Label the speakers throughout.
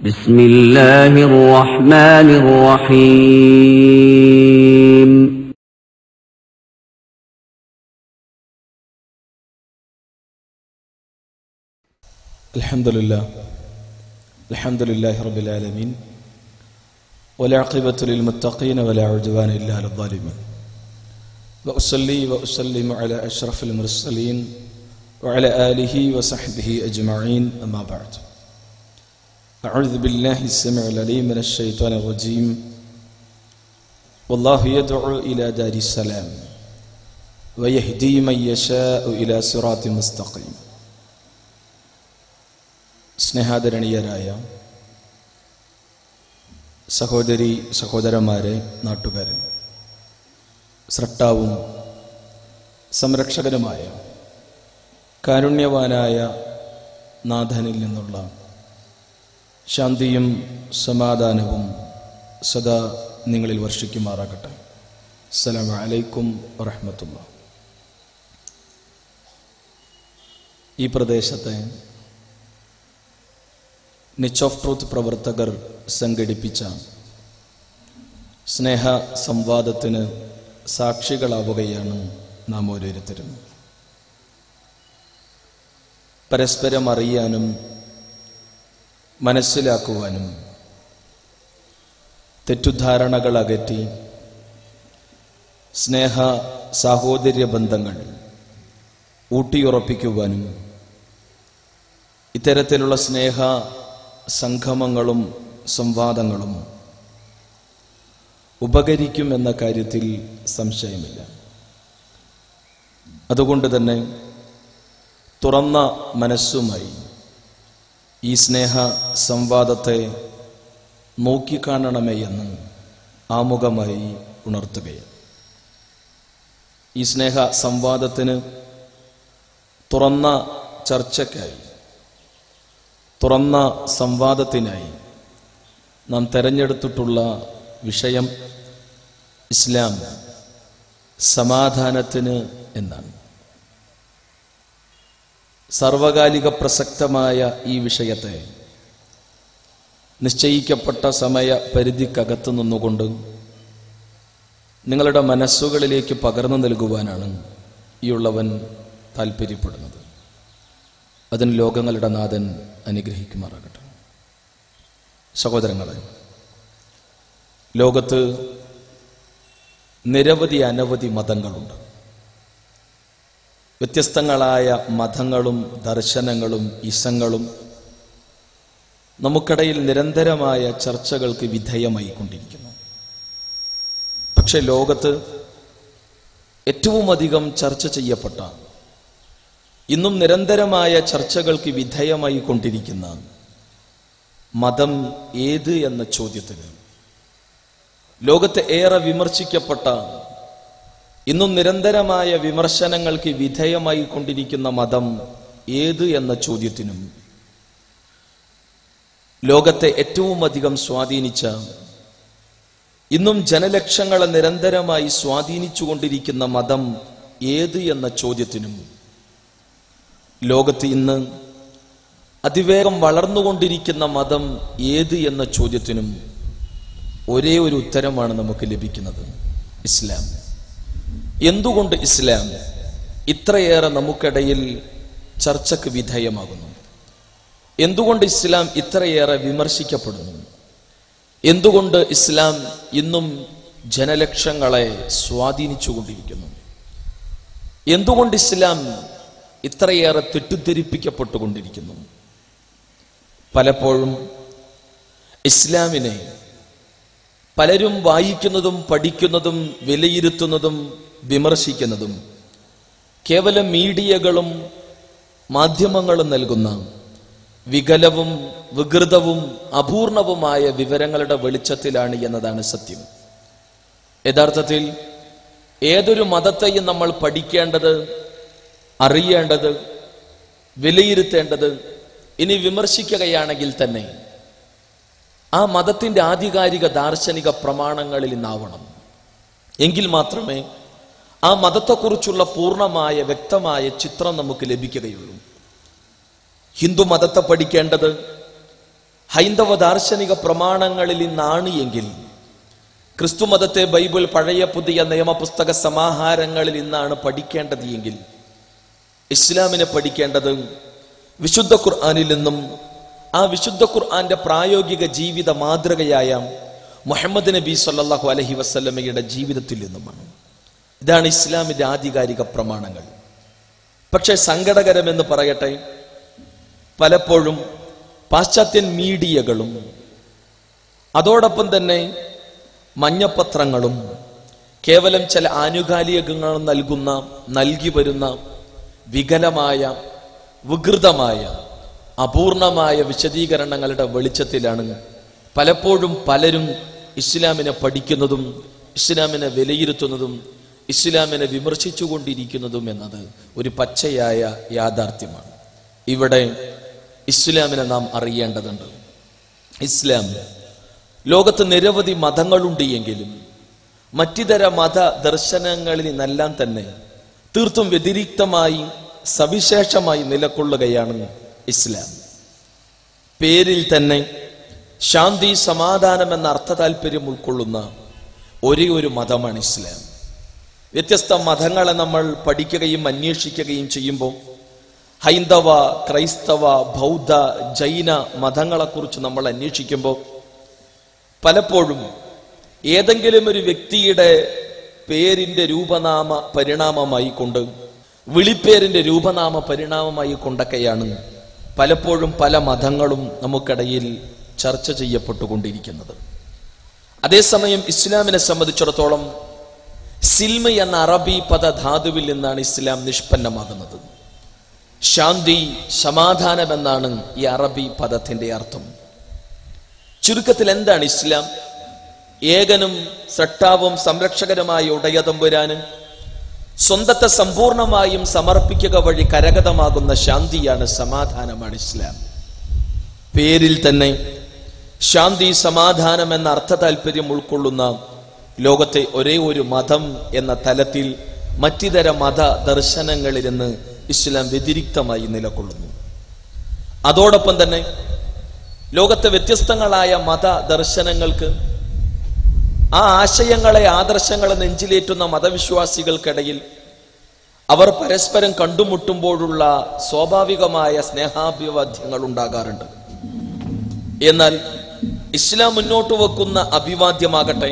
Speaker 1: بسم الله الرحمن الرحيم
Speaker 2: الحمد لله الحمد لله رب العالمين والعاقبة للمتقين ولا عدوان إلا على الظالمين وأصلي وأسلم على أشرف المرسلين وعلى آله وصحبه أجمعين أما بعد أعوذ بالله السميع العليم من الشيطان الرجيم والله يدعو إلى دار السلام ويهدي من يشاء إلى صراط مستقيم സ്നേഹാദരണീയരായ സഹോദരി സഹോദരന്മാരെ നാട്ടുകാരെ സ്രട്ടാവും സംരക്ഷകനുമായ കാരുണ്യവാനായ നാഥനിൽ നിന്നുള്ള ശാന്തിയും സമാധാനവും സദാ നിങ്ങളിൽ വർഷിക്കുമാറാകട്ടെ അസ്സലാമു അലൈക്കും വറഹ്മത്തുള്ള ഈ പ്രദേശത്തെ നിച്ച് ഓഫ് ട്രൂത്ത് പ്രവർത്തകർ സംഘടിപ്പിച്ച സ്നേഹ സംവാദത്തിന് സാക്ഷികളാവുകയാണ് നാം ഓരോരുത്തരും പരസ്പരം അറിയാനും മനസ്സിലാക്കുവാനും തെറ്റുധാരണകൾ അകറ്റി സ്നേഹ സാഹോദര്യ ബന്ധങ്ങൾ ഊട്ടിയുറപ്പിക്കുവാനും ഇത്തരത്തിലുള്ള സ്നേഹ സംഗമങ്ങളും സംവാദങ്ങളും ഉപകരിക്കുമെന്ന കാര്യത്തിൽ സംശയമില്ല അതുകൊണ്ട് തന്നെ തുറന്ന മനസ്സുമായി ഈ സ്നേഹ സംവാദത്തെ നോക്കിക്കാണണമേ എന്ന് ആമുഖമായി ഉണർത്തുകയാണ് ഈ സ്നേഹ സംവാദത്തിന് തുറന്ന ചർച്ചയ്ക്കായി തുറന്ന സംവാദത്തിനായി നാം തെരഞ്ഞെടുത്തിട്ടുള്ള വിഷയം ഇസ്ലാം സമാധാനത്തിന് എന്നാണ് സർവകാലിക പ്രസക്തമായ ഈ വിഷയത്തെ നിശ്ചയിക്കപ്പെട്ട സമയ പരിധിക്കകത്ത് നിന്നുകൊണ്ട് നിങ്ങളുടെ മനസ്സുകളിലേക്ക് പകർന്നു നൽകുവാനാണ് ഈ ഉള്ളവൻ താല്പര്യപ്പെടുന്നത് അതിന് ലോകങ്ങളുടെ നാഥൻ അനുഗ്രഹിക്കുമാറാകട്ടെ സഹോദരങ്ങളെ ലോകത്ത് നിരവധി അനവധി മതങ്ങളുണ്ട് വ്യത്യസ്തങ്ങളായ മതങ്ങളും ദർശനങ്ങളും ഇസങ്ങളും നമുക്കിടയിൽ നിരന്തരമായ ചർച്ചകൾക്ക് വിധേയമായി കൊണ്ടിരിക്കുന്നു പക്ഷെ ലോകത്ത് ഏറ്റവും അധികം ചർച്ച ചെയ്യപ്പെട്ട ഇന്നും നിരന്തരമായ ചർച്ചകൾക്ക് വിധേയമായി കൊണ്ടിരിക്കുന്ന മതം ഏത് എന്ന ചോദ്യത്തിന് ലോകത്തെ ഏറെ വിമർശിക്കപ്പെട്ട ഇന്നും നിരന്തരമായ വിമർശനങ്ങൾക്ക് വിധേയമായി കൊണ്ടിരിക്കുന്ന മതം ഏത് എന്ന ചോദ്യത്തിനും ലോകത്തെ ഏറ്റവും അധികം സ്വാധീനിച്ച ഇന്നും ജനലക്ഷങ്ങളെ നിരന്തരമായി സ്വാധീനിച്ചു കൊണ്ടിരിക്കുന്ന മതം ഏത് എന്ന ചോദ്യത്തിനും ലോകത്ത് ഇന്ന് അതിവേഗം വളർന്നുകൊണ്ടിരിക്കുന്ന മതം ഏത് എന്ന ചോദ്യത്തിനും ഒരേ ഒരു ഉത്തരമാണ് നമുക്ക് ലഭിക്കുന്നത് ഇസ്ലാം എന്തുകൊണ്ട് ഇസ്ലാം ഇത്രയേറെ നമുക്കിടയിൽ ചർച്ചക്ക് വിധേയമാകുന്നു എന്തുകൊണ്ട് ഇസ്ലാം ഇത്രയേറെ വിമർശിക്കപ്പെടുന്നു എന്തുകൊണ്ട് ഇസ്ലാം ഇന്നും ജനലക്ഷങ്ങളെ സ്വാധീനിച്ചുകൊണ്ടിരിക്കുന്നു എന്തുകൊണ്ട് ഇസ്ലാം ഇത്രയേറെ തെറ്റിദ്ധരിപ്പിക്കപ്പെട്ടുകൊണ്ടിരിക്കുന്നു പലപ്പോഴും ഇസ്ലാമിനെ പലരും വായിക്കുന്നതും പഠിക്കുന്നതും വിലയിരുത്തുന്നതും വിമർശിക്കുന്നതും കേവലം മീഡിയകളും മാധ്യമങ്ങളും നൽകുന്ന വികലവും വികൃതവും അപൂർണവുമായ വിവരങ്ങളുടെ വെളിച്ചത്തിലാണ് എന്നതാണ് സത്യം യഥാർത്ഥത്തിൽ ഏതൊരു മതത്തെയും നമ്മൾ പഠിക്കേണ്ടത് അറിയേണ്ടത് വിലയിരുത്തേണ്ടത് ഇനി വിമർശിക്കുകയാണെങ്കിൽ തന്നെ ആ മതത്തിന്റെ ആധികാരിക ദാർശനിക പ്രമാണങ്ങളിൽ നിന്നാവണം എങ്കിൽ മാത്രമേ ആ മതത്തെക്കുറിച്ചുള്ള പൂർണ്ണമായ വ്യക്തമായ ചിത്രം നമുക്ക് ലഭിക്കുകയുള്ളൂ ഹിന്ദു മതത്തെ പഠിക്കേണ്ടത് ഹൈന്ദവ ദാർശനിക പ്രമാണങ്ങളിൽ നിന്നാണ് എങ്കിൽ ക്രിസ്തുമതത്തെ ബൈബിൾ പഴയ പുതിയ നിയമപുസ്തക സമാഹാരങ്ങളിൽ നിന്നാണ് പഠിക്കേണ്ടത് എങ്കിൽ ഇസ്ലാമിനെ പഠിക്കേണ്ടത് വിശുദ്ധ ഖുർആാനിൽ നിന്നും ആ വിശുദ്ധ ഖുർആന്റെ പ്രായോഗിക ജീവിത മാതൃകയായ മുഹമ്മദ് നബി സല്ലല്ലാഹു അലഹി വസ്ല്ലമയുടെ ജീവിതത്തിൽ നിന്നുമാണ് ഇതാണ് ഇസ്ലാമിന്റെ ആധികാരിക പ്രമാണങ്ങൾ പക്ഷേ സങ്കടകരമെന്ന് പറയട്ടെ പലപ്പോഴും പാശ്ചാത്യൻ മീഡിയകളും അതോടൊപ്പം തന്നെ മഞ്ഞപ്പത്രങ്ങളും കേവലം ചില ആനുകാലികങ്ങൾ നൽകുന്ന നൽകി വരുന്ന വികലമായ വികൃതമായ അപൂർണമായ വിശദീകരണങ്ങളുടെ വെളിച്ചത്തിലാണ് പലപ്പോഴും പലരും ഇസ്ലാമിനെ പഠിക്കുന്നതും ഇസ്ലാമിനെ വിലയിരുത്തുന്നതും ഇസ്ലാമിനെ വിമർശിച്ചുകൊണ്ടിരിക്കുന്നതും എന്നത് ഒരു പച്ചയായ യാഥാർത്ഥ്യമാണ് ഇവിടെ ഇസ്ലാമിനെ നാം അറിയേണ്ടതുണ്ട് ഇസ്ലാം ലോകത്ത് നിരവധി മതങ്ങളുണ്ട് എങ്കിലും മറ്റിതര മത ദർശനങ്ങളിൽ നിന്നെല്ലാം തന്നെ തീർത്തും വ്യതിരിക്തമായി സവിശേഷമായി നിലകൊള്ളുകയാണ് ഇസ്ലാം പേരിൽ തന്നെ ശാന്തി സമാധാനം എന്ന അർത്ഥ താല്പര്യം ഉൾക്കൊള്ളുന്ന ഒരേ ഒരു മതമാണ് ഇസ്ലാം വ്യത്യസ്ത മതങ്ങളെ നമ്മൾ പഠിക്കുകയും അന്വേഷിക്കുകയും ചെയ്യുമ്പോൾ ഹൈന്ദവ ക്രൈസ്തവ ബൗദ്ധ ജൈന മതങ്ങളെക്കുറിച്ച് നമ്മൾ അന്വേഷിക്കുമ്പോൾ പലപ്പോഴും ഏതെങ്കിലും ഒരു വ്യക്തിയുടെ പേരിന്റെ രൂപനാമ പരിണാമമായി കൊണ്ട് വിളിപ്പേരിന്റെ രൂപനാമ പരിണാമമായി കൊണ്ടൊക്കെയാണ് പലപ്പോഴും പല മതങ്ങളും നമുക്കിടയിൽ ചർച്ച ചെയ്യപ്പെട്ടുകൊണ്ടിരിക്കുന്നത് അതേസമയം ഇസ്ലാമിനെ സംബന്ധിച്ചിടത്തോളം സിൽമ എന്ന അറബി പദധാതുവിൽ നിന്നാണ് ഇസ്ലാം നിഷ്പന്നമാകുന്നത് ശാന്തി സമാധാനം എന്നാണ് ഈ അറബി പദത്തിന്റെ അർത്ഥം ചുരുക്കത്തിൽ എന്താണ് ഇസ്ലാം ഏകനും സട്ടാവും സംരക്ഷകനുമായ ഉടയതമ്പുരാനും സ്വന്തത്തെ സമ്പൂർണമായും സമർപ്പിക്കുക വഴി കരഗതമാകുന്ന ശാന്തിയാണ് സമാധാനമാണ് ഇസ്ലാം പേരിൽ തന്നെ ശാന്തി സമാധാനം എന്ന അർത്ഥ താല്പര്യം ഉൾക്കൊള്ളുന്ന ലോകത്തെ ഒരേ ഒരു മതം എന്ന തലത്തിൽ മറ്റിതര മത ദർശനങ്ങളിൽ നിന്ന് ഇസ്ലാം വ്യതിരിക്തമായി നിലകൊള്ളുന്നു അതോടൊപ്പം തന്നെ ലോകത്തെ വ്യത്യസ്തങ്ങളായ മത ദർശനങ്ങൾക്ക് ആ ആശയങ്ങളെ ആദർശങ്ങളെ നെഞ്ചിലേറ്റുന്ന മതവിശ്വാസികൾക്കിടയിൽ അവർ പരസ്പരം കണ്ടുമുട്ടുമ്പോഴുള്ള സ്വാഭാവികമായ സ്നേഹാഭിവാദ്യങ്ങൾ ഉണ്ടാകാറുണ്ട് എന്നാൽ ഇസ്ലാം മുന്നോട്ട് വെക്കുന്ന അഭിവാദ്യമാകട്ടെ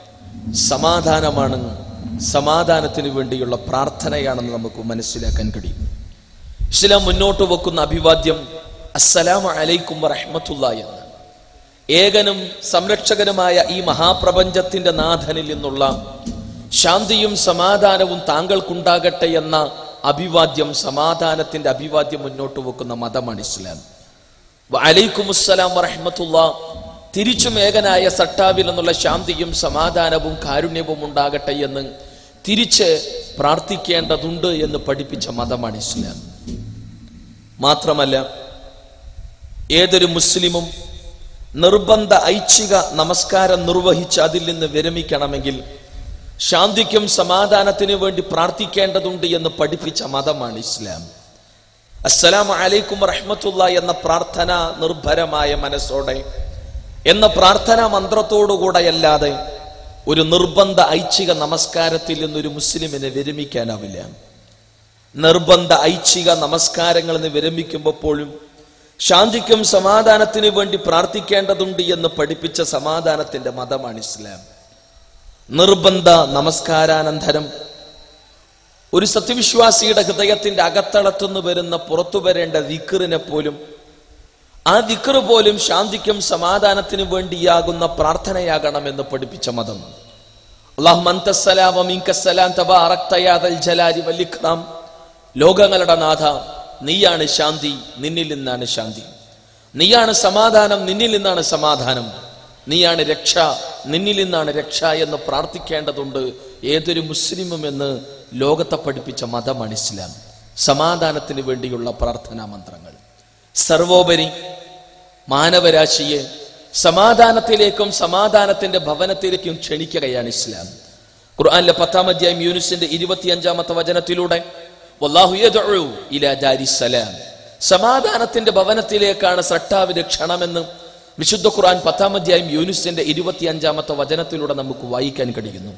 Speaker 2: സമാധാനമാണ് സമാധാനത്തിന് വേണ്ടിയുള്ള പ്രാർത്ഥനയാണെന്ന് നമുക്ക് മനസ്സിലാക്കാൻ കഴിയും ഇസ്ലാം മുന്നോട്ട് വെക്കുന്ന അഭിവാദ്യം അസ്സലാമു അലൈക്കും വറഹ്മത്തുള്ള എന്നാണ് ഏകനും സംരക്ഷകനുമായ ഈ മഹാപ്രപഞ്ചത്തിന്റെ നാഥനിൽ നിന്നുള്ള ശാന്തിയും സമാധാനവും താങ്കൾക്കുണ്ടാകട്ടെ എന്ന അഭിവാദ്യം സമാധാനത്തിന്റെ അഭിവാദ്യം മുന്നോട്ട് വെക്കുന്ന മതമാണ് ഇസ്ലാം അലൈക്കും അസ്സലാം വറഹ്മത്തുള്ള തിരിച്ചും ഏകനായ സട്ടാവിൽ നിന്നുള്ള ശാന്തിയും സമാധാനവും കാരുണ്യവും ഉണ്ടാകട്ടെ എന്ന് തിരിച്ച് പ്രാർത്ഥിക്കേണ്ടതുണ്ട് എന്ന് പഠിപ്പിച്ച മതമാണ് ഇസ്ലാം മാത്രമല്ല ഏതൊരു മുസ്ലിമും നിർബന്ധ ഐച്ഛിക നമസ്കാരം നിർവഹിച്ച് അതിൽ നിന്ന് വിരമിക്കണമെങ്കിൽ ശാന്തിക്കും സമാധാനത്തിനു വേണ്ടി പ്രാർത്ഥിക്കേണ്ടതുണ്ട് എന്ന് പഠിപ്പിച്ച മതമാണ് ഇസ്ലാം അസ്സലാമു അലൈക്കും റഹ്മത്തുള്ള എന്ന പ്രാർത്ഥന നിർഭരമായ മനസ്സോടെ എന്ന പ്രാർത്ഥനാ മന്ത്രത്തോടുകൂടെയല്ലാതെ ഒരു നിർബന്ധ ഐച്ഛിക നമസ്കാരത്തിൽ നിന്നൊരു മുസ്ലിമിനെ വിരമിക്കാനാവില്ല നിർബന്ധ ഐച്ഛിക നമസ്കാരങ്ങളിൽ നിന്ന് വിരമിക്കുമ്പോൾ പോലും ശാന്തിക്കും സമാധാനത്തിന് വേണ്ടി പ്രാർത്ഥിക്കേണ്ടതുണ്ട് എന്ന് പഠിപ്പിച്ച സമാധാനത്തിന്റെ മതമാണ് ഇസ്ലാം നിർബന്ധ നമസ്കാരാനന്തരം ഒരു സത്യവിശ്വാസിയുടെ ഹൃദയത്തിന്റെ അകത്തളത്തുനിന്ന് വരുന്ന പുറത്തു വരേണ്ട വിക്കറിനെ പോലും ആ വിക്കറ് പോലും ശാന്തിക്കും സമാധാനത്തിനും വേണ്ടിയാകുന്ന പ്രാർത്ഥനയാകണമെന്ന് പഠിപ്പിച്ച മതം അള്ളാഹ് ലോകങ്ങളുടെ നാഥ നീയാണ് ശാന്തി നിന്നിൽ നിന്നാണ് ശാന്തി നീയാണ് സമാധാനം നിന്നിൽ നിന്നാണ് സമാധാനം നീയാണ് രക്ഷ നിന്നിൽ നിന്നാണ് രക്ഷ എന്ന് പ്രാർത്ഥിക്കേണ്ടതുണ്ട് ഏതൊരു മുസ്ലിമും എന്ന് ലോകത്തെ പഠിപ്പിച്ച മതമാണ് ഇസ്ലാം സമാധാനത്തിന് വേണ്ടിയുള്ള പ്രാർത്ഥനാ മന്ത്രങ്ങൾ സർവോപരി മാനവരാശിയെ സമാധാനത്തിലേക്കും സമാധാനത്തിന്റെ ഭവനത്തിലേക്കും ക്ഷണിക്കുകയാണ് ഇസ്ലാം ഖുർആനിലെ പത്താം അധ്യായം യൂനുസിന്റെ ഇരുപത്തിയഞ്ചാമത്തെ വചനത്തിലൂടെ വല്ലാഹു യദ്ഉ ഇലാ ദാരിസ്സലാം സമാധാനത്തിന്റെ ഭവനത്തിലേക്കാണ് സട്ടാവിന്റെ ക്ഷണമെന്ന് വിശുദ്ധ ഖുർആൻ പത്താം അധ്യായം യൂനുസിന്റെ ഇരുപത്തിയഞ്ചാമത്തെ വചനത്തിലൂടെ നമുക്ക് വായിക്കാൻ കഴിയുന്നു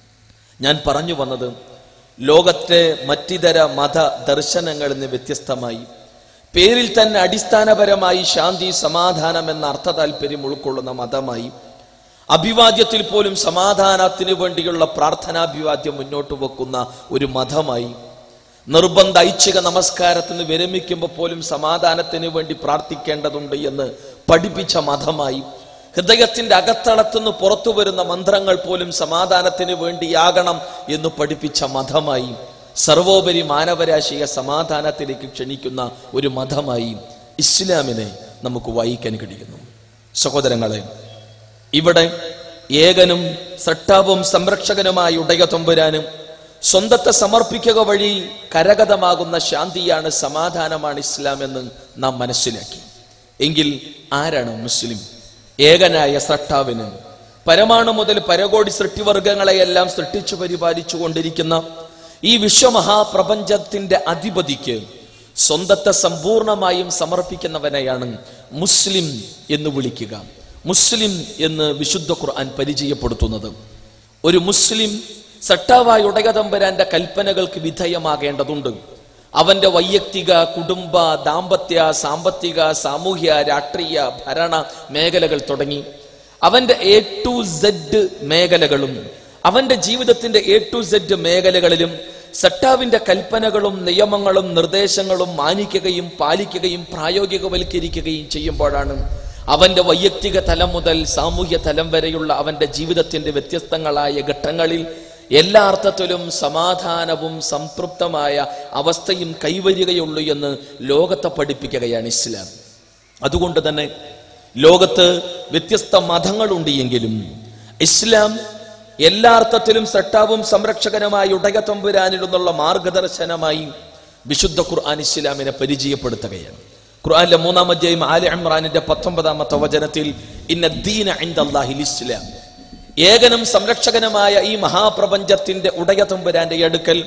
Speaker 2: ഞാൻ പറഞ്ഞു വന്നത് ലോകത്തെ മറ്റിതര മത ദർശനങ്ങളിൽ നിന്ന് വ്യത്യസ്തമായി പേരിൽ തന്നെ അടിസ്ഥാനപരമായി ശാന്തി സമാധാനം എന്ന അർത്ഥ താല്പര്യം ഉൾക്കൊള്ളുന്ന മതമായി അഭിവാദ്യത്തിൽ പോലും സമാധാനത്തിന് വേണ്ടിയുള്ള പ്രാർത്ഥനാഭിവാദ്യം മുന്നോട്ട് വെക്കുന്ന ഒരു മതമായി നിർബന്ധ ഐച്ഛിക നമസ്കാരത്തിന് വിരമിക്കുമ്പോൾ പോലും സമാധാനത്തിന് വേണ്ടി പ്രാർത്ഥിക്കേണ്ടതുണ്ട് എന്ന് പഠിപ്പിച്ച മതമായി ഹൃദയത്തിന്റെ അകത്തളത്തുനിന്ന് പുറത്തു വരുന്ന മന്ത്രങ്ങൾ പോലും സമാധാനത്തിന് വേണ്ടിയാകണം എന്ന് പഠിപ്പിച്ച മതമായി സർവോപരി മാനവരാശിയെ സമാധാനത്തിലേക്ക് ക്ഷണിക്കുന്ന ഒരു മതമായി ഇസ്ലാമിനെ നമുക്ക് വായിക്കാൻ കഴിയുന്നു സഹോദരങ്ങളെ ഇവിടെ ഏകനും സട്ടാവും സംരക്ഷകനുമായ ഉടയ തൊമ്പുരാനും സ്വന്തത്തെ സമർപ്പിക്കുക വഴി കരഗതമാകുന്ന ശാന്തിയാണ് സമാധാനമാണ് ഇസ്ലാം എന്ന് നാം മനസ്സിലാക്കി എങ്കിൽ ആരാണ് മുസ്ലിം ഏകനായ സട്ടാവിന് പരമാണു മുതൽ പരകോടി സൃഷ്ടിവർഗങ്ങളെയെല്ലാം സൃഷ്ടിച്ചു പരിപാലിച്ചു കൊണ്ടിരിക്കുന്ന ഈ വിശ്വമഹാപ്രപഞ്ചത്തിന്റെ അധിപതിക്ക് സ്വന്തത്തെ സമ്പൂർണമായും സമർപ്പിക്കുന്നവനെയാണ് മുസ്ലിം എന്ന് വിളിക്കുക മുസ്ലിം എന്ന് വിശുദ്ധ ഖുർആൻ പരിചയപ്പെടുത്തുന്നത് ഒരു മുസ്ലിം സട്ടാവായ ഉടയതമ്പരാന്റെ കൽപ്പനകൾക്ക് വിധേയമാകേണ്ടതുണ്ട് അവന്റെ വൈയക്തിക കുടുംബ ദാമ്പത്യ സാമ്പത്തിക സാമൂഹ്യ രാഷ്ട്രീയ ഭരണ മേഖലകൾ തുടങ്ങി അവന്റെ എ ടു സെഡ് മേഖലകളും അവന്റെ ജീവിതത്തിന്റെ എ ടു സെഡ് മേഖലകളിലും സട്ടാവിന്റെ കൽപ്പനകളും നിയമങ്ങളും നിർദ്ദേശങ്ങളും മാനിക്കുകയും പാലിക്കുകയും പ്രായോഗികവൽക്കരിക്കുകയും ചെയ്യുമ്പോഴാണ് അവന്റെ വൈയക്തിക തലം മുതൽ സാമൂഹ്യ തലം വരെയുള്ള അവന്റെ ജീവിതത്തിന്റെ വ്യത്യസ്തങ്ങളായ ഘട്ടങ്ങളിൽ എല്ലാ അർത്ഥത്തിലും സമാധാനവും സംതൃപ്തമായ അവസ്ഥയും കൈവരികയുള്ളൂ എന്ന് ലോകത്തെ പഠിപ്പിക്കുകയാണ് ഇസ്ലാം അതുകൊണ്ട് തന്നെ ലോകത്ത് വ്യത്യസ്ത മതങ്ങളുണ്ട് എങ്കിലും ഇസ്ലാം എല്ലാ അർത്ഥത്തിലും സട്ടാവും സംരക്ഷകനുമായി ഉടയ തമ്പുരാനിൽ നിന്നുള്ള മാർഗദർശനമായി വിശുദ്ധ ഖുർആൻ ഇസ്ലാമിനെ പരിചയപ്പെടുത്തുകയാണ് ഖുർആനിലെ മൂന്നാം അധ്യായം ആലി ഇമ്രാനിന്റെ പത്തൊമ്പതാമത്തെ വചനത്തിൽ ഇന്ന ദീന ഇൻദല്ലാഹിൽ ഇസ്ലാം ഏകനും സംരക്ഷകനുമായ ഈ മഹാപ്രപഞ്ചത്തിന്റെ ഉടയ തമ്പുരാന്റെ അടുക്കൽ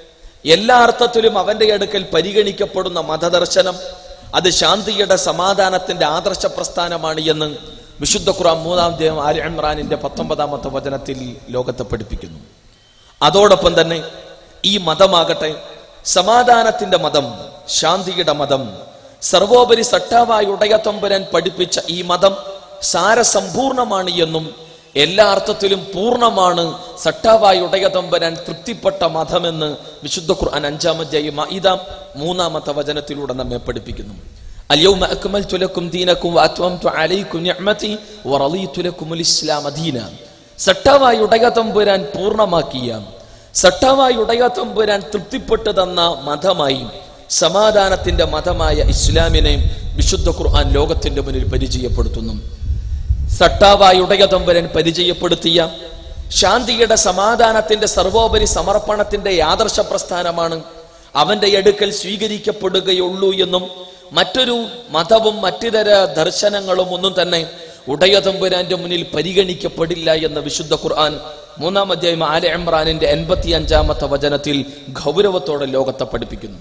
Speaker 2: എല്ലാ അർത്ഥത്തിലും അവന്റെ അടുക്കൽ പരിഗണിക്കപ്പെടുന്ന മതദർശനം അത് ശാന്തിയുടെ സമാധാനത്തിന്റെ ആദർശ പ്രസ്ഥാനമാണ് എന്ന് വിശുദ്ധ ഖുറാൻ മൂന്നാം അധ്യായം ആലി ഇമ്രാനിന്റെ പത്തൊമ്പതാമത്തെ വചനത്തിൽ ലോകത്തെ പഠിപ്പിക്കുന്നു അതോടൊപ്പം തന്നെ ഈ മതമാകട്ടെ സമാധാനത്തിന്റെ മതം ശാന്തിയുടെ മതം സർവോപരി സട്ടാവായി ഉടയത്തമ്പുരാൻ പഠിപ്പിച്ച ഈ മതം സാരസമ്പൂർണമാണ് എന്നും എല്ലാ അർത്ഥത്തിലും പൂർണ്ണമാണ് സട്ടാവായി ഉടയതമ്പരാൻ തൃപ്തിപ്പെട്ട മതമെന്ന് വിശുദ്ധ ഖുർആൻ അഞ്ചാം അധ്യായം ഇതാ മൂന്നാമത്തെ വചനത്തിലൂടെ നമ്മെ പഠിപ്പിക്കുന്നു اليوم أكملت لكم دينكم وأتممت عليكم نعمتي ورضيت لكم الإسلام دينا സട്ടാവായി ഉടയതമ്പുരാൻ പൂർണ്ണമാക്കിയ സട്ടാവായി ഉടയതമ്പുരാൻ തൃപ്തിപ്പെട്ടു തന്ന മതമായി സമാധാനത്തിന്റെ മതമായ ഇസ്ലാമിനെ വിശുദ്ധ ഖുർആൻ ലോകത്തിന്റെ മുന്നിൽ പരിചയപ്പെടുത്തുന്നു സട്ടാവായി ഉടയതമ്പരൻ പരിചയപ്പെടുത്തിയ ശാന്തിയുടെ സമാധാനത്തിന്റെ സർവോപരി സമർപ്പണത്തിന്റെ ആദർശ പ്രസ്ഥാനമാണ് അവന്റെ അടുക്കൽ സ്വീകരിക്കപ്പെടുകയുള്ളൂ എന്നും മറ്റൊരു മതവും മറ്റിതര ദർശനങ്ങളും ഒന്നും തന്നെ ഉടയതമ്പുരാന്റെ മുന്നിൽ പരിഗണിക്കപ്പെടില്ല എന്ന വിശുദ്ധ ഖുർആൻ മൂന്നാം അധ്യായം ആല ഇമ്രാനിന്റെ എൺപത്തി അഞ്ചാമത്തെ വചനത്തിൽ ഗൗരവത്തോടെ ലോകത്തെ പഠിപ്പിക്കുന്നു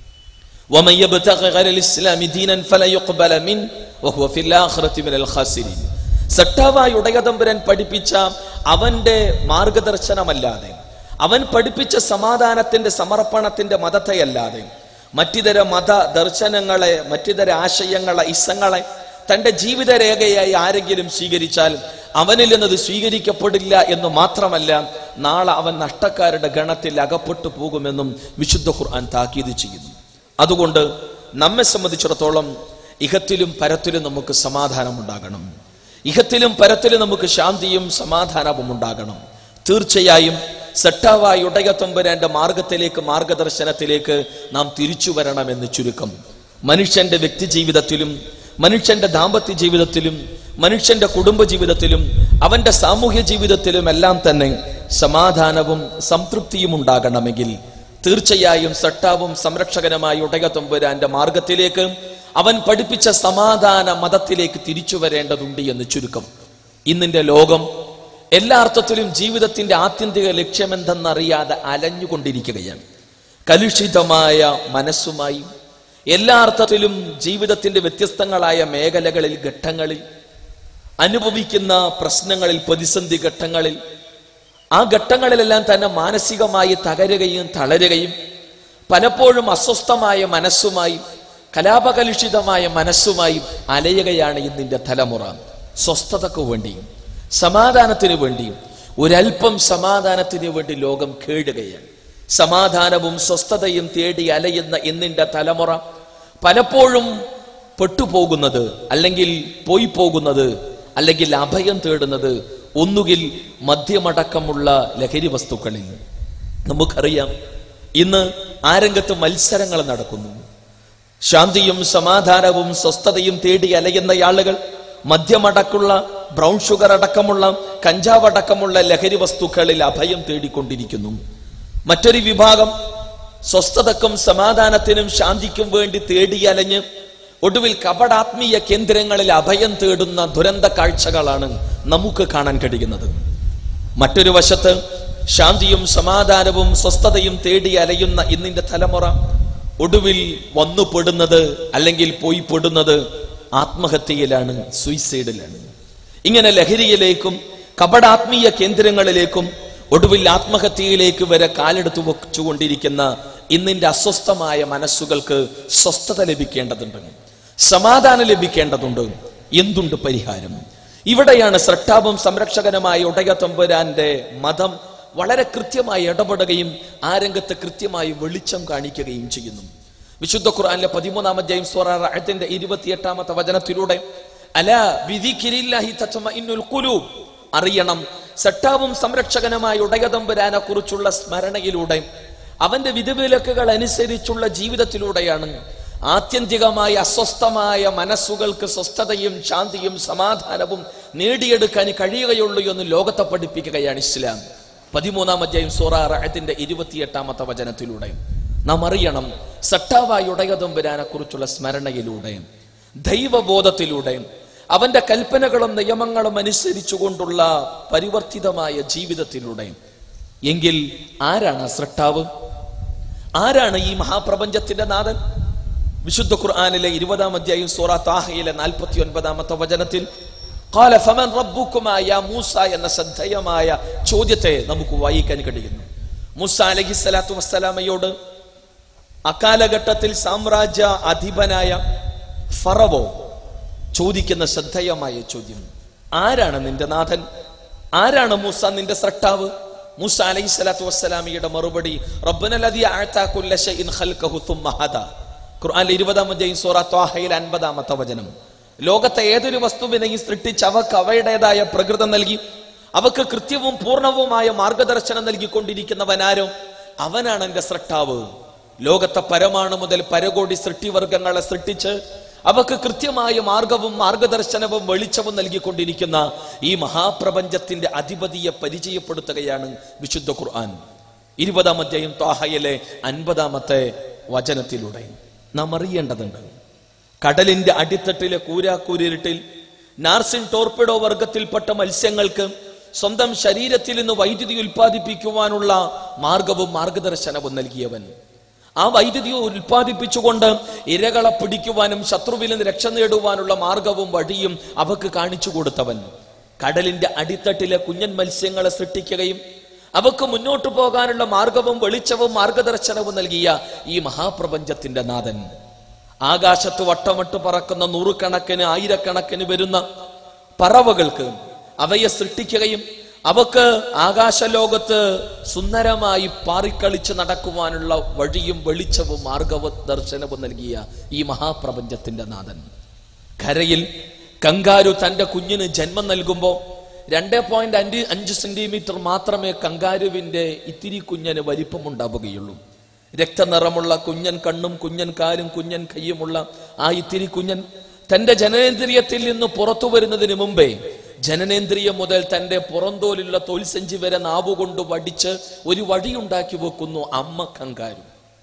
Speaker 2: ومن يبتغ غير الاسلام دينا فلا يقبل منه وهو في الاخره من الخاسرين സട്ടാവായി ഉടയതമ്പുരൻ പഠിപ്പിച്ച അവന്റെ മാർഗദർശനമല്ലാതെ അവൻ പഠിപ്പിച്ച സമാധാനത്തിന്റെ സമർപ്പണത്തിന്റെ മതത്തെയല്ലാതെ മറ്റിതര മത ദർശനങ്ങളെ മറ്റിതര ആശയങ്ങളെ ഇസങ്ങളെ തന്റെ ജീവിതരേഖയായി ആരെങ്കിലും സ്വീകരിച്ചാൽ അവനിൽ നിന്നത് സ്വീകരിക്കപ്പെടില്ല എന്ന് മാത്രമല്ല നാളെ അവൻ നഷ്ടക്കാരുടെ ഗണത്തിൽ അകപ്പെട്ടു പോകുമെന്നും വിശുദ്ധ ഖുർആൻ താക്കീത് ചെയ്യുന്നു അതുകൊണ്ട് നമ്മെ സംബന്ധിച്ചിടത്തോളം ഇഹത്തിലും പരത്തിലും നമുക്ക് സമാധാനമുണ്ടാകണം ഇഹത്തിലും പരത്തിലും നമുക്ക് ശാന്തിയും സമാധാനവും ഉണ്ടാകണം തീർച്ചയായും സെട്ടാവായി ഉടയത്തൊമ്പരാന്റെ മാർഗത്തിലേക്ക് മാർഗദർശനത്തിലേക്ക് നാം തിരിച്ചു വരണമെന്ന് ചുരുക്കം മനുഷ്യന്റെ വ്യക്തി ജീവിതത്തിലും മനുഷ്യന്റെ ദാമ്പത്യ ജീവിതത്തിലും മനുഷ്യന്റെ കുടുംബ ജീവിതത്തിലും അവന്റെ സാമൂഹ്യ ജീവിതത്തിലും എല്ലാം തന്നെ സമാധാനവും സംതൃപ്തിയും ഉണ്ടാകണമെങ്കിൽ തീർച്ചയായും സട്ടാവും സംരക്ഷകനുമായി ഉടയത്തൊമ്പുരാന്റെ മാർഗത്തിലേക്ക് അവൻ പഠിപ്പിച്ച സമാധാന മതത്തിലേക്ക് തിരിച്ചു വരേണ്ടതുണ്ട് എന്ന് ചുരുക്കം ഇന്നിന്റെ ലോകം എല്ലാ അർത്ഥത്തിലും ജീവിതത്തിന്റെ ആത്യന്തിക ലക്ഷ്യമെന്തെന്നറിയാതെ അലഞ്ഞുകൊണ്ടിരിക്കുകയാണ് കലുഷിതമായ മനസ്സുമായി എല്ലാ അർത്ഥത്തിലും ജീവിതത്തിന്റെ വ്യത്യസ്തങ്ങളായ മേഖലകളിൽ ഘട്ടങ്ങളിൽ
Speaker 3: അനുഭവിക്കുന്ന പ്രശ്നങ്ങളിൽ പ്രതിസന്ധി ഘട്ടങ്ങളിൽ ആ ഘട്ടങ്ങളിലെല്ലാം തന്നെ മാനസികമായി തകരുകയും തളരുകയും പലപ്പോഴും അസ്വസ്ഥമായ മനസ്സുമായി കലാപകലുഷിതമായ മനസ്സുമായി അലയുകയാണ് ഇന്നിന്റെ തലമുറ സ്വസ്ഥതയ്ക്ക് വേണ്ടിയും സമാധാനത്തിന് വേണ്ടിയും ഒരൽപ്പം സമാധാനത്തിന് വേണ്ടി ലോകം കേടുകയാണ് സമാധാനവും സ്വസ്ഥതയും തേടി അലയുന്ന ഇന്നിന്റെ തലമുറ പലപ്പോഴും പെട്ടുപോകുന്നത് അല്ലെങ്കിൽ പോയി പോകുന്നത് അല്ലെങ്കിൽ അഭയം തേടുന്നത് ഒന്നുകിൽ മദ്യമടക്കമുള്ള ലഹരി വസ്തുക്കളിൽ നമുക്കറിയാം ഇന്ന് ആ രംഗത്ത് മത്സരങ്ങൾ നടക്കുന്നു ശാന്തിയും സമാധാനവും സ്വസ്ഥതയും തേടി അലയുന്ന ആളുകൾ മദ്യമടക്കുള്ള ബ്രൗൺ ഷുഗർ അടക്കമുള്ള കഞ്ചാവ് അടക്കമുള്ള ലഹരി വസ്തുക്കളിൽ അഭയം തേടിക്കൊണ്ടിരിക്കുന്നു മറ്റൊരു വിഭാഗം സ്വസ്ഥതക്കും സമാധാനത്തിനും ശാന്തിക്കും വേണ്ടി തേടി അലഞ്ഞ് ഒടുവിൽ കപടാത്മീയ കേന്ദ്രങ്ങളിൽ അഭയം തേടുന്ന ദുരന്ത കാഴ്ചകളാണ് നമുക്ക് കാണാൻ കഴിയുന്നത് മറ്റൊരു വശത്ത് ശാന്തിയും സമാധാനവും സ്വസ്ഥതയും തേടി അലയുന്ന ഇന്നിന്റെ തലമുറ ഒടുവിൽ വന്നു പെടുന്നത് അല്ലെങ്കിൽ പോയി പെടുന്നത് ആത്മഹത്യയിലാണ് സൂയിസൈഡിലാണ് ഇങ്ങനെ ലഹരിയിലേക്കും കപടാത്മീയ കേന്ദ്രങ്ങളിലേക്കും ഒടുവിൽ ആത്മഹത്യയിലേക്ക് വരെ കാലെടുത്തു വെച്ചുകൊണ്ടിരിക്കുന്ന ഇന്നിന്റെ അസ്വസ്ഥമായ മനസ്സുകൾക്ക് സ്വസ്ഥത ലഭിക്കേണ്ടതുണ്ട് സമാധാനം ലഭിക്കേണ്ടതുണ്ട് എന്തുണ്ട് പരിഹാരം ഇവിടെയാണ് ശ്രദ്ധാവും സംരക്ഷകനുമായ ഉടയ തമ്പുരാന്റെ മതം വളരെ കൃത്യമായി ഇടപെടുകയും ആ രംഗത്ത് കൃത്യമായി വെളിച്ചം കാണിക്കുകയും ചെയ്യുന്നു വിശുദ്ധ ഖുർആനിലെ പതിമൂന്നാം അധ്യായം സൂറാത്തിന്റെ ഇരുപത്തിയെട്ടാമത്തെ വചനത്തിലൂടെ അല ബിദിക്രില്ലാഹി തത്മഇന്നുൽ ഖുലൂബ് അറിയണം സട്ടാവും സംരക്ഷകനുമായ ഉടയതമ്പുരാനെ കുറിച്ചുള്ള സ്മരണയിലൂടെ അവന്റെ വിധിവിലക്കുകൾ അനുസരിച്ചുള്ള ജീവിതത്തിലൂടെയാണ് ആത്യന്തികമായ അസ്വസ്ഥമായ മനസ്സുകൾക്ക് സ്വസ്ഥതയും ശാന്തിയും സമാധാനവും നേടിയെടുക്കാൻ കഴിയുകയുള്ളൂ എന്ന് ലോകത്തെ പഠിപ്പിക്കുകയാണ് ഇസ്ലാം പതിമൂന്നാം അധ്യായം സോറാറത്തിന്റെ ഇരുപത്തിയെട്ടാമത്തെ വചനത്തിലൂടെ നാം അറിയണം സട്ടാവായ ഉടയതമ്പുരാനെ കുറിച്ചുള്ള സ്മരണയിലൂടെ ദൈവബോധത്തിലൂടെ അവന്റെ കൽപ്പനകളും നിയമങ്ങളും അനുസരിച്ചുകൊണ്ടുള്ള പരിവർത്തിതമായ ജീവിതത്തിലൂടെ എങ്കിൽ ആരാണ് സൃഷ്ടാവ് ആരാണ് ഈ മഹാപ്രപഞ്ചത്തിന്റെ നാഥൻ വിശുദ്ധ ഖുർആാനിലെ ഇരുപതാം അധ്യായം സൂറ താഹയിലെ നാൽപ്പത്തി ഒൻപതാമത്തെ വചനത്തിൽ "ഖാല ഫമൻ റബ്ബുക്കുമാ യാ മൂസ എന്ന ശ്രദ്ധേയമായ ചോദ്യത്തെ നമുക്ക് വായിക്കാൻ കഴിയുന്നു മൂസ അലഹി സ്വലാത്തു വസ്സലാമയോട് അക്കാലഘട്ടത്തിൽ സാമ്രാജ്യ അധിപനായ ഫറവോ ചോദിക്കുന്ന ശ്രദ്ധേയമായ ചോദ്യം ആരാണ് നിന്റെ നാഥൻ ആരാണ് മൂസ നിന്റെ സൃഷ്ടാവ് മൂസ അലൈഹി സ്വലാത്തു വസ്സലാമിയുടെ മറുപടി റബ്ബനല്ലദീ അഅതാ കുല്ല ശൈഇൻ ഖൽഖഹു തുമ്മ ഹദാ ഖുർആനിലെ ഇരുപതാം അധ്യായം സൂറ ത്വാഹയിൽ അൻപതാമത്തെ വചനം ലോകത്തെ ഏതൊരു വസ്തുവിനെയും സൃഷ്ടിച്ച് അവക്ക് അവയുടേതായ പ്രകൃതം നൽകി അവക്ക് കൃത്യവും പൂർണ്ണവുമായ മാർഗദർശനം നൽകിക്കൊണ്ടിരിക്കുന്നവനാരോ അവനാണ് എന്റെ സൃഷ്ടാവ് ലോകത്തെ പരമാണു മുതൽ പരകോടി സൃഷ്ടിവർഗങ്ങളെ സൃഷ്ടിച്ച് അവക്ക് കൃത്യമായ മാർഗവും മാർഗദർശനവും വെളിച്ചവും നൽകിക്കൊണ്ടിരിക്കുന്ന ഈ മഹാപ്രപഞ്ചത്തിന്റെ അധിപതിയെ പരിചയപ്പെടുത്തുകയാണ് വിശുദ്ധ ഖുർആൻ ഇരുപതാം അധ്യായം ത്വാഹയിലെ അൻപതാമത്തെ വചനത്തിലൂടെ നാം അറിയേണ്ടതുണ്ട് കടലിന്റെ അടിത്തട്ടിലെ കൂരാക്കൂരിരുട്ടിൽ നാർസിൻ ടോർപിഡോ വർഗത്തിൽപ്പെട്ട മത്സ്യങ്ങൾക്ക് സ്വന്തം ശരീരത്തിൽ നിന്ന് വൈദ്യുതി ഉൽപ്പാദിപ്പിക്കുവാനുള്ള മാർഗവും മാർഗദർശനവും നൽകിയവൻ ആ വൈദ്യുതി ഉൽപ്പാദിപ്പിച്ചുകൊണ്ട് ഇരകളെ പിടിക്കുവാനും ശത്രുവിൽ നിന്ന് രക്ഷ നേടുവാനുള്ള മാർഗവും വഴിയും അവക്ക് കാണിച്ചു കൊടുത്തവൻ കടലിന്റെ അടിത്തട്ടിലെ കുഞ്ഞൻ മത്സ്യങ്ങളെ സൃഷ്ടിക്കുകയും അവക്ക് മുന്നോട്ടു പോകാനുള്ള മാർഗവും വെളിച്ചവും മാർഗദർശനവും നൽകിയ ഈ മഹാപ്രപഞ്ചത്തിന്റെ നാഥൻ ആകാശത്ത് വട്ടമിട്ട് പറക്കുന്ന നൂറുകണക്കിന് ആയിരക്കണക്കിന് വരുന്ന പറവകൾക്ക് അവയെ സൃഷ്ടിക്കുകയും അവക്ക് ആകാശലോകത്ത് സുന്ദരമായി പാറിക്കളിച്ച് നടക്കുവാനുള്ള വഴിയും വെളിച്ചവും മാർഗവും ദർശനവും നൽകിയ ഈ മഹാപ്രപഞ്ചത്തിന്റെ നാഥൻ കരയിൽ കങ്കാരു തന്റെ കുഞ്ഞിന് ജന്മം നൽകുമ്പോൾ രണ്ട് പോയിന്റ് അഞ്ച് അഞ്ച് സെന്റിമീറ്റർ മാത്രമേ കങ്കാരുവിന്റെ ഇത്തിരി കുഞ്ഞന് വലിപ്പമുണ്ടാവുകയുള്ളൂ രക്തനിറമുള്ള കുഞ്ഞൻ കണ്ണും കുഞ്ഞൻ കാലും കുഞ്ഞൻ കൈയുമുള്ള ആ ഇത്തിരി കുഞ്ഞൻ തന്റെ ജനനേന്ദ്രിയത്തിൽ നിന്ന് പുറത്തു വരുന്നതിന് മുമ്പേ ജനനേന്ദ്രിയം മുതൽ തന്റെ പുറന്തോലുള്ള തോൽസഞ്ചി വരെ നാവുകൊണ്ട് വടിച്ച് ഒരു വഴിയുണ്ടാക്കി വെക്കുന്നു അമ്മ കങ്കാരു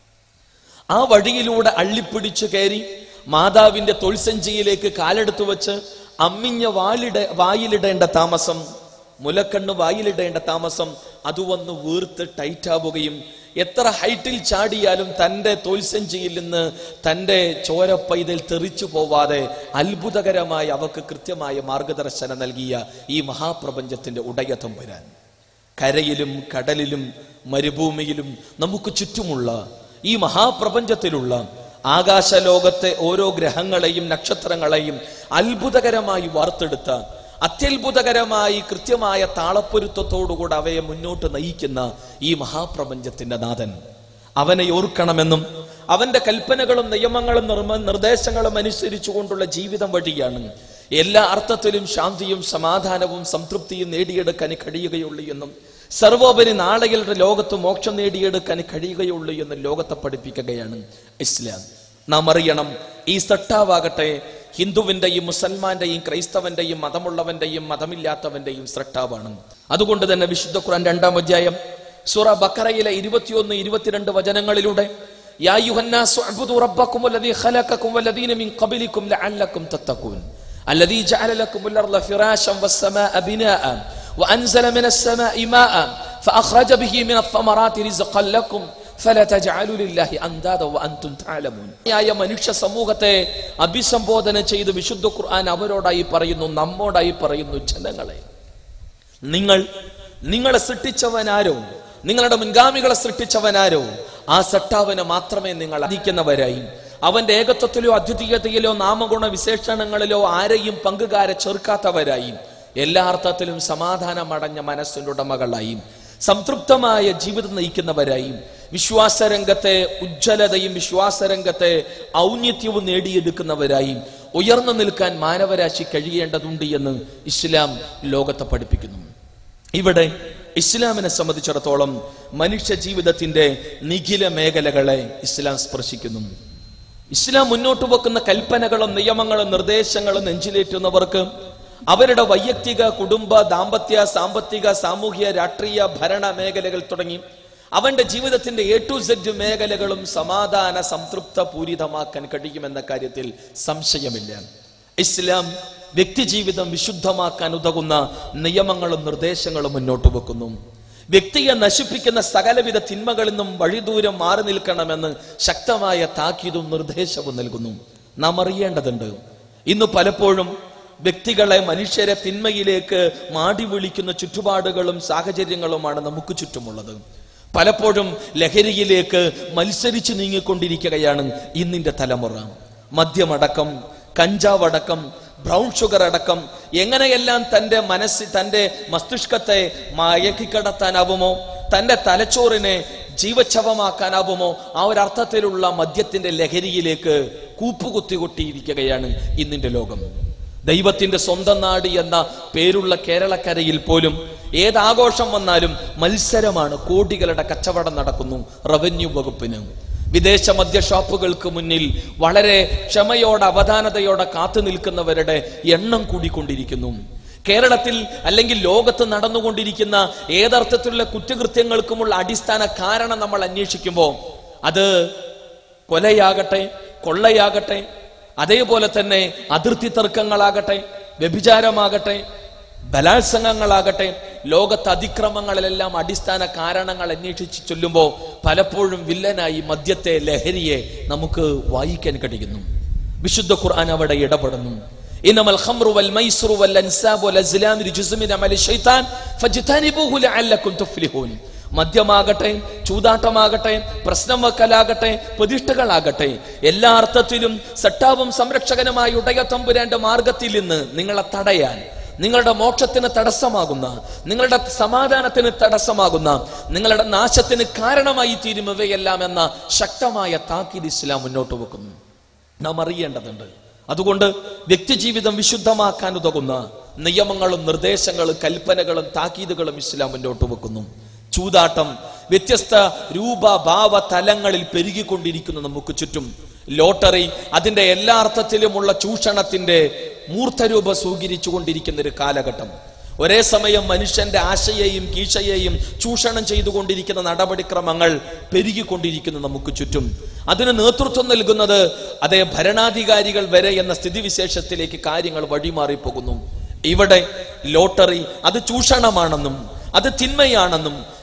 Speaker 3: ആ വഴിയിലൂടെ അള്ളിപ്പിടിച്ചു കയറി മാതാവിന്റെ തൊൽസഞ്ചിയിലേക്ക് കാലെടുത്തു വെച്ച് അമ്മിഞ്ഞ വാലിട വായിലിടേണ്ട താമസം മുലക്കണ്ണ് വായിലിടേണ്ട താമസം അത് വന്ന് വീർത്ത് ടൈറ്റാവുകയും എത്ര ഹൈറ്റിൽ ചാടിയാലും തൻ്റെ തോൽസഞ്ചിയിൽ നിന്ന് തൻ്റെ ചോരപ്പൈതൽ തെറിച്ചു പോവാതെ അത്ഭുതകരമായി അവക്ക് കൃത്യമായ മാർഗദർശനം നൽകിയ ഈ മഹാപ്രപഞ്ചത്തിന്റെ ഉടയ തമ്പുരാൻ കരയിലും കടലിലും മരുഭൂമിയിലും നമുക്ക് ചുറ്റുമുള്ള ഈ മഹാപ്രപഞ്ചത്തിലുള്ള ആകാശലോകത്തെ ഓരോ ഗ്രഹങ്ങളെയും നക്ഷത്രങ്ങളെയും അത്ഭുതകരമായി വാർത്തെടുത്ത അത്യത്ഭുതകരമായി കൃത്യമായ താളപ്പൊരുത്തത്തോടുകൂടെ അവയെ മുന്നോട്ട് നയിക്കുന്ന ഈ മഹാപ്രപഞ്ചത്തിന്റെ നാഥൻ അവനെ ഓർക്കണമെന്നും അവന്റെ കൽപ്പനകളും നിയമങ്ങളും നിർമ്മ നിർദ്ദേശങ്ങളും അനുസരിച്ചുകൊണ്ടുള്ള ജീവിതം വഴിയാണ് എല്ലാ അർത്ഥത്തിലും ശാന്തിയും സമാധാനവും സംതൃപ്തിയും നേടിയെടുക്കാൻ കഴിയുകയുള്ളൂ എന്നും സർവോപരി നാളെയുടെ ലോകത്ത് മോക്ഷം നേടിയെടുക്കാൻ കഴിയുകയുള്ളൂ എന്ന് ലോകത്തെ പഠിപ്പിക്കുകയാണ് ഇസ്ലാം നാം അറിയണം ഈ സട്ടാവാകട്ടെ ഹിന്ദുവിന്റെയും മുസൽമാന്റെയും ക്രൈസ്തവന്റെയും മതമുള്ളവന്റെയും മതമില്ലാത്തവന്റെയും സട്ടാവാണ് അതുകൊണ്ട് തന്നെ വിശുദ്ധ ഖുർആൻ രണ്ടാം അധ്യായം സൂറ ബക്കറയിലെ ഇരുപത്തിയൊന്ന് ഇരുപത്തിരണ്ട് വചനങ്ങളിലൂടെ യാ അയ്യുഹന്നാസു അബ്ദു റബ്ബക്കും വല്ലദീ ഖലഖക്കും വല്ലദീന മിൻ ഖബലിക്കും ലഅല്ലക്കും തത്തഖൂൻ الذي جعل لكم الأرض فراشا والسماء بناء وأنزل من السماء ماء فأخرج به من الثمرات رزقا لكم فلا تجعلوا لله أندادا وأنتم تعلمون ആയ മനുഷ്യ സമൂഹത്തെ അഭിസംബോധന ചെയ്ത് വിശുദ്ധ ഖുർആൻ അവരോടായി പറയുന്നു നമ്മോടായി പറയുന്നു ജനങ്ങളെ നിങ്ങൾ നിങ്ങളെ സൃഷ്ടിച്ചവനാരോ നിങ്ങളുടെ മുൻഗാമികളെ സൃഷ്ടിച്ചവനാരോ ആ സട്ടാവിനെ മാത്രമേ നിങ്ങൾ അധിക്കുന്നവരായി അവന്റെ ഏകത്വത്തിലോ അദ്വിതീയതയിലോ നാമഗുണ വിശേഷണങ്ങളിലോ ആരെയും പങ്കുകാരെ ചേർക്കാത്തവരായി എല്ലാ അർത്ഥത്തിലും സമാധാനമടഞ്ഞ മനസ്സിന്റെ ഉടമകളായി സംതൃപ്തമായ ജീവിതം നയിക്കുന്നവരായി വിശ്വാസരംഗത്തെ ഉജ്ജ്വലതയും വിശ്വാസരംഗത്തെ ഔന്നിത്യവും നേടിയെടുക്കുന്നവരായി ഉയർന്നു നിൽക്കാൻ മാനവരാശി കഴിയേണ്ടതുണ്ട് എന്ന് ഇസ്ലാം ലോകത്തെ പഠിപ്പിക്കുന്നു ഇവിടെ ഇസ്ലാമിനെ സംബന്ധിച്ചിടത്തോളം മനുഷ്യ ജീവിതത്തിന്റെ നിഖില മേഖലകളെ ഇസ്ലാം സ്പർശിക്കുന്നു ഇസ്ലാം മുന്നോട്ട് വെക്കുന്ന കൽപ്പനകളും നിയമങ്ങളും നിർദ്ദേശങ്ങളും നെഞ്ചിലേറ്റുന്നവർക്ക് അവരുടെ വൈയക്തിക കുടുംബ ദാമ്പത്യ സാമ്പത്തിക സാമൂഹ്യ രാഷ്ട്രീയ ഭരണ മേഖലകൾ തുടങ്ങി അവന്റെ ജീവിതത്തിന്റെ എ ടു സെഡ് മേഖലകളും സമാധാന സംതൃപ്ത പൂരിതമാക്കാൻ കഴിയുമെന്ന കാര്യത്തിൽ സംശയമില്ല ഇസ്ലാം വ്യക്തിജീവിതം വിശുദ്ധമാക്കാൻ ഉതകുന്ന നിയമങ്ങളും നിർദ്ദേശങ്ങളും മുന്നോട്ട് വെക്കുന്നു വ്യക്തിയെ നശിപ്പിക്കുന്ന സകലവിധ തിന്മകളിൽ നിന്നും വഴിദൂരം മാറി നിൽക്കണമെന്ന് ശക്തമായ താക്കീതും നിർദ്ദേശവും നൽകുന്നു നാം അറിയേണ്ടതുണ്ട് ഇന്ന് പലപ്പോഴും വ്യക്തികളെ മനുഷ്യരെ തിന്മയിലേക്ക് മാടി വിളിക്കുന്ന ചുറ്റുപാടുകളും സാഹചര്യങ്ങളുമാണ് നമുക്ക് ചുറ്റുമുള്ളത് പലപ്പോഴും ലഹരിയിലേക്ക് മത്സരിച്ചു നീങ്ങിക്കൊണ്ടിരിക്കുകയാണ് ഇന്നിന്റെ തലമുറ മദ്യമടക്കം കഞ്ചാവടക്കം ബ്രൗൺ ഷുഗർ അടക്കം എങ്ങനെയെല്ലാം തന്റെ മനസ്സിൽ തന്റെ മസ്തിഷ്കത്തെ മയക്കിക്കടത്താനാവുമോ തന്റെ തലച്ചോറിനെ ജീവച്ഛവമാക്കാനാവുമോ ആ ഒരു അർത്ഥത്തിലുള്ള മദ്യത്തിന്റെ ലഹരിയിലേക്ക് കൂപ്പുകുത്തികൊട്ടിയിരിക്കുകയാണ് ഇന്നിന്റെ ലോകം ദൈവത്തിന്റെ സ്വന്തം നാട് എന്ന പേരുള്ള കേരളക്കരയിൽ പോലും ഏതാഘോഷം വന്നാലും മത്സരമാണ് കോടികളുടെ കച്ചവടം നടക്കുന്നു റവന്യൂ വകുപ്പിന് വിദേശ മദ്യ ഷോപ്പുകൾക്ക് മുന്നിൽ വളരെ ക്ഷമയോടെ അവധാനതയോടെ കാത്തു നിൽക്കുന്നവരുടെ എണ്ണം കൂടിക്കൊണ്ടിരിക്കുന്നു കേരളത്തിൽ അല്ലെങ്കിൽ ലോകത്ത് നടന്നുകൊണ്ടിരിക്കുന്ന ഏതർത്ഥത്തിലുള്ള കുറ്റകൃത്യങ്ങൾക്കുമുള്ള അടിസ്ഥാന കാരണം നമ്മൾ അന്വേഷിക്കുമ്പോൾ അത് കൊലയാകട്ടെ കൊള്ളയാകട്ടെ അതേപോലെ തന്നെ അതിർത്തി തർക്കങ്ങളാകട്ടെ വ്യഭിചാരമാകട്ടെ ബലാത്സംഗങ്ങളാകട്ടെ ലോകത്ത് അതിക്രമങ്ങളിലെല്ലാം അടിസ്ഥാന കാരണങ്ങൾ അന്വേഷിച്ച് ചൊല്ലുമ്പോൾ പലപ്പോഴും വില്ലനായി മദ്യത്തെ ലഹരിയെ നമുക്ക് വായിക്കാൻ കഴിയുന്നു വിശുദ്ധ ഖുർആൻ അവിടെ ഇടപെടുന്നു ഇന്നമൽ ഖംറു വൽ മൈസ്റു വൽ അൻസാബ് വൽ അസ്ലാം റിജ്സും മിൻ അമലി ശൈത്താൻ ഫജ്തനിബൂഹു ലഅല്ലക്കും തുഫ്ലിഹൂൻ മദ്യമാകട്ടെ ചൂതാട്ടമാകട്ടെ പ്രശ്നം വെക്കലാകട്ടെ പ്രതിഷ്ഠകളാകട്ടെ എല്ലാ അർത്ഥത്തിലും സട്ടാവും സംരക്ഷകനുമായ ഉടയ തമ്പുരാന്റെ മാർഗത്തിൽ നിന്ന് നിങ്ങളെ തടയാൻ നിങ്ങളുടെ മോക്ഷത്തിന് തടസ്സമാകുന്ന നിങ്ങളുടെ സമാധാനത്തിന് തടസ്സമാകുന്ന നിങ്ങളുടെ നാശത്തിന് കാരണമായി തീരും ഇവയെല്ലാം എന്ന ശക്തമായ താക്കീത് ഇസ്ലാം മുന്നോട്ട് വെക്കുന്നു നാം അറിയേണ്ടതുണ്ട് അതുകൊണ്ട് വ്യക്തിജീവിതം വിശുദ്ധമാക്കാൻ ഉതകുന്ന നിയമങ്ങളും നിർദ്ദേശങ്ങളും കൽപ്പനകളും താക്കീതുകളും ഇസ്ലാം മുന്നോട്ട് വെക്കുന്നു ചൂതാട്ടം വ്യത്യസ്ത രൂപ ഭാവ തലങ്ങളിൽ പെരുകിക്കൊണ്ടിരിക്കുന്നു നമുക്ക് ചുറ്റും ലോട്ടറി അതിന്റെ എല്ലാ അർത്ഥത്തിലുമുള്ള ചൂഷണത്തിന്റെ മൂർത്തരൂപ സ്വീകരിച്ചു കൊണ്ടിരിക്കുന്ന ഒരു കാലഘട്ടം ഒരേ സമയം മനുഷ്യന്റെ ആശയെയും കീശയെയും ചൂഷണം ചെയ്തുകൊണ്ടിരിക്കുന്ന നടപടിക്രമങ്ങൾ പെരുകിക്കൊണ്ടിരിക്കുന്നു നമുക്ക് ചുറ്റും അതിന് നേതൃത്വം നൽകുന്നത് അതേ ഭരണാധികാരികൾ വരെ എന്ന സ്ഥിതിവിശേഷത്തിലേക്ക് കാര്യങ്ങൾ വഴിമാറിപ്പോകുന്നു ഇവിടെ ലോട്ടറി അത് ചൂഷണമാണെന്നും അത് തിന്മയാണെന്നും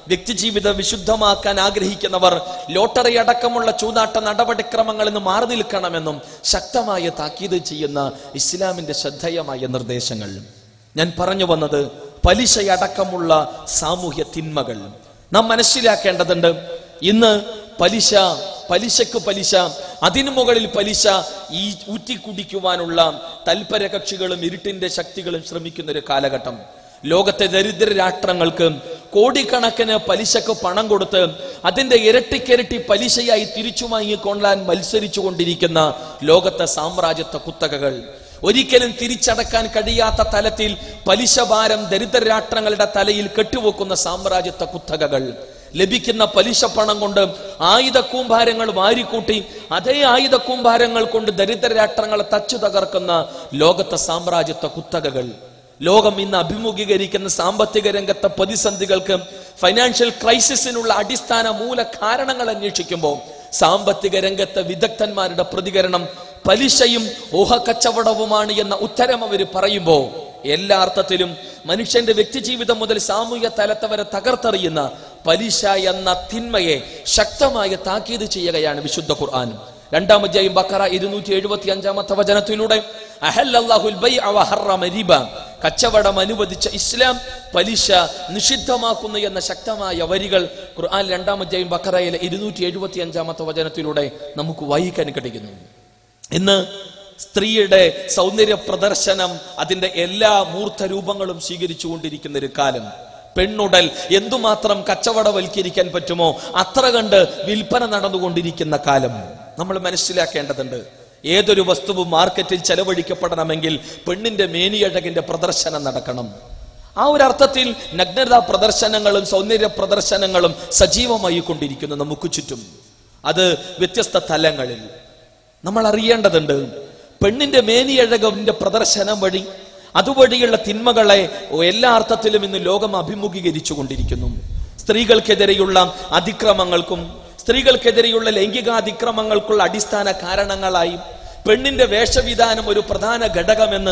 Speaker 3: വ്യക്തിജീവിതം വിശുദ്ധമാക്കാൻ ആഗ്രഹിക്കുന്നവർ ലോട്ടറി അടക്കമുള്ള ചൂതാട്ട നടപടിക്രമങ്ങളിൽ നിന്ന് മാറി നിൽക്കണമെന്നും ശക്തമായ താക്കീത് ചെയ്യുന്ന ഇസ്ലാമിന്റെ ശ്രദ്ധേയമായ നിർദ്ദേശങ്ങൾ ഞാൻ പറഞ്ഞു വന്നത് പലിശയടക്കമുള്ള സാമൂഹ്യ തിന്മകൾ നാം മനസ്സിലാക്കേണ്ടതുണ്ട് ഇന്ന് പലിശ പലിശക്ക് പലിശ അതിനു മുകളിൽ പലിശ ഈ ഊറ്റിക്കുടിക്കുവാനുള്ള തൽപര കക്ഷികളും ഇരുട്ടിന്റെ ശക്തികളും ശ്രമിക്കുന്ന ഒരു കാലഘട്ടം ലോകത്തെ ദരിദ്ര രാഷ്ട്രങ്ങൾക്ക് കോടിക്കണക്കിന് പലിശക്ക് പണം കൊടുത്ത് അതിന്റെ ഇരട്ടിക്കിരട്ടി പലിശയായി തിരിച്ചു വാങ്ങിക്കൊള്ളാൻ മത്സരിച്ചു കൊണ്ടിരിക്കുന്ന ലോകത്തെ സാമ്രാജ്യത്വ കുത്തകകൾ ഒരിക്കലും തിരിച്ചടക്കാൻ കഴിയാത്ത തലത്തിൽ പലിശ ഭാരം ദരിദ്ര രാഷ്ട്രങ്ങളുടെ തലയിൽ കെട്ടുവെക്കുന്ന സാമ്രാജ്യത്വ കുത്തകകൾ ലഭിക്കുന്ന പലിശ പണം കൊണ്ട് ആയുധ കൂമ്പാരങ്ങൾ വാരിക്കൂട്ടി അതേ ആയുധ കൂമ്പാരങ്ങൾ കൊണ്ട് ദരിദ്ര രാഷ്ട്രങ്ങളെ തച്ചു തകർക്കുന്ന ലോകത്തെ സാമ്രാജ്യത്വ കുത്തകകൾ ലോകം ഇന്ന് അഭിമുഖീകരിക്കുന്ന സാമ്പത്തിക രംഗത്തെ പ്രതിസന്ധികൾക്ക് ഫൈനാൻഷ്യൽ ക്രൈസിസിനുള്ള അടിസ്ഥാന മൂല കാരണങ്ങൾ അന്വേഷിക്കുമ്പോൾ സാമ്പത്തിക രംഗത്തെ വിദഗ്ധന്മാരുടെ പ്രതികരണം പലിശയും ഊഹക്കച്ചവടവുമാണ് എന്ന ഉത്തരം അവർ പറയുമ്പോൾ എല്ലാ അർത്ഥത്തിലും മനുഷ്യന്റെ വ്യക്തിജീവിതം മുതൽ സാമൂഹ്യ തലത്തെ വരെ തകർത്തെറിയുന്ന പലിശ എന്ന തിന്മയെ ശക്തമായ താക്കീത് ചെയ്യുകയാണ് വിശുദ്ധ ഖുർആൻ രണ്ടാം അധ്യായം ബക്കറ ഇരുന്നൂറ്റി എഴുപത്തി അഞ്ചാമത്തെ വചനത്തിലൂടെ അഹല്ലല്ലാഹുൽ ബൈഅ വഹറമ റിബ കച്ചവടം അനുവദിച്ച ഇസ്ലാം പലിശ നിഷിദ്ധമാക്കുന്നു എന്ന ശക്തമായ വരികൾ ഖുർആൻ രണ്ടാം അധ്യായം ബക്കറയിലെ ഇരുന്നൂറ്റി എഴുപത്തി അഞ്ചാമത്തെ വചനത്തിലൂടെ നമുക്ക് വായിക്കാൻ കഴിയുന്നു ഇന്ന് സ്ത്രീയുടെ സൗന്ദര്യ പ്രദർശനം അതിന്റെ എല്ലാ മൂർത്ത രൂപങ്ങളും സ്വീകരിച്ചുകൊണ്ടിരിക്കുന്ന ഒരു കാലം പെണ്ണുടൽ എന്തുമാത്രം കച്ചവടവൽക്കരിക്കാൻ പറ്റുമോ അത്ര കണ്ട് വിൽപ്പന നടന്നുകൊണ്ടിരിക്കുന്ന കാലം നമ്മൾ മനസ്സിലാക്കേണ്ടതുണ്ട് ഏതൊരു വസ്തുവും മാർക്കറ്റിൽ ചെലവഴിക്കപ്പെടണമെങ്കിൽ പെണ്ണിന്റെ മേനിയഴകിന്റെ പ്രദർശനം നടക്കണം ആ ഒരു അർത്ഥത്തിൽ നഗ്നതാ പ്രദർശനങ്ങളും സൗന്ദര്യ പ്രദർശനങ്ങളും സജീവമായി കൊണ്ടിരിക്കുന്നു നമുക്ക് ചുറ്റും അത് വ്യത്യസ്ത തലങ്ങളിൽ നമ്മൾ അറിയേണ്ടതുണ്ട് പെണ്ണിന്റെ മേനിയഴകവിന്റെ പ്രദർശനം വഴി അതുവഴിയുള്ള തിന്മകളെ എല്ലാ അർത്ഥത്തിലും ഇന്ന് ലോകം അഭിമുഖീകരിച്ചു കൊണ്ടിരിക്കുന്നു സ്ത്രീകൾക്കെതിരെയുള്ള അതിക്രമങ്ങൾക്കും സ്ത്രീകൾക്കെതിരെയുള്ള ലൈംഗികാതിക്രമങ്ങൾക്കുള്ള അടിസ്ഥാന കാരണങ്ങളായി പെണ്ണിന്റെ വേഷവിധാനം ഒരു പ്രധാന ഘടകമെന്ന്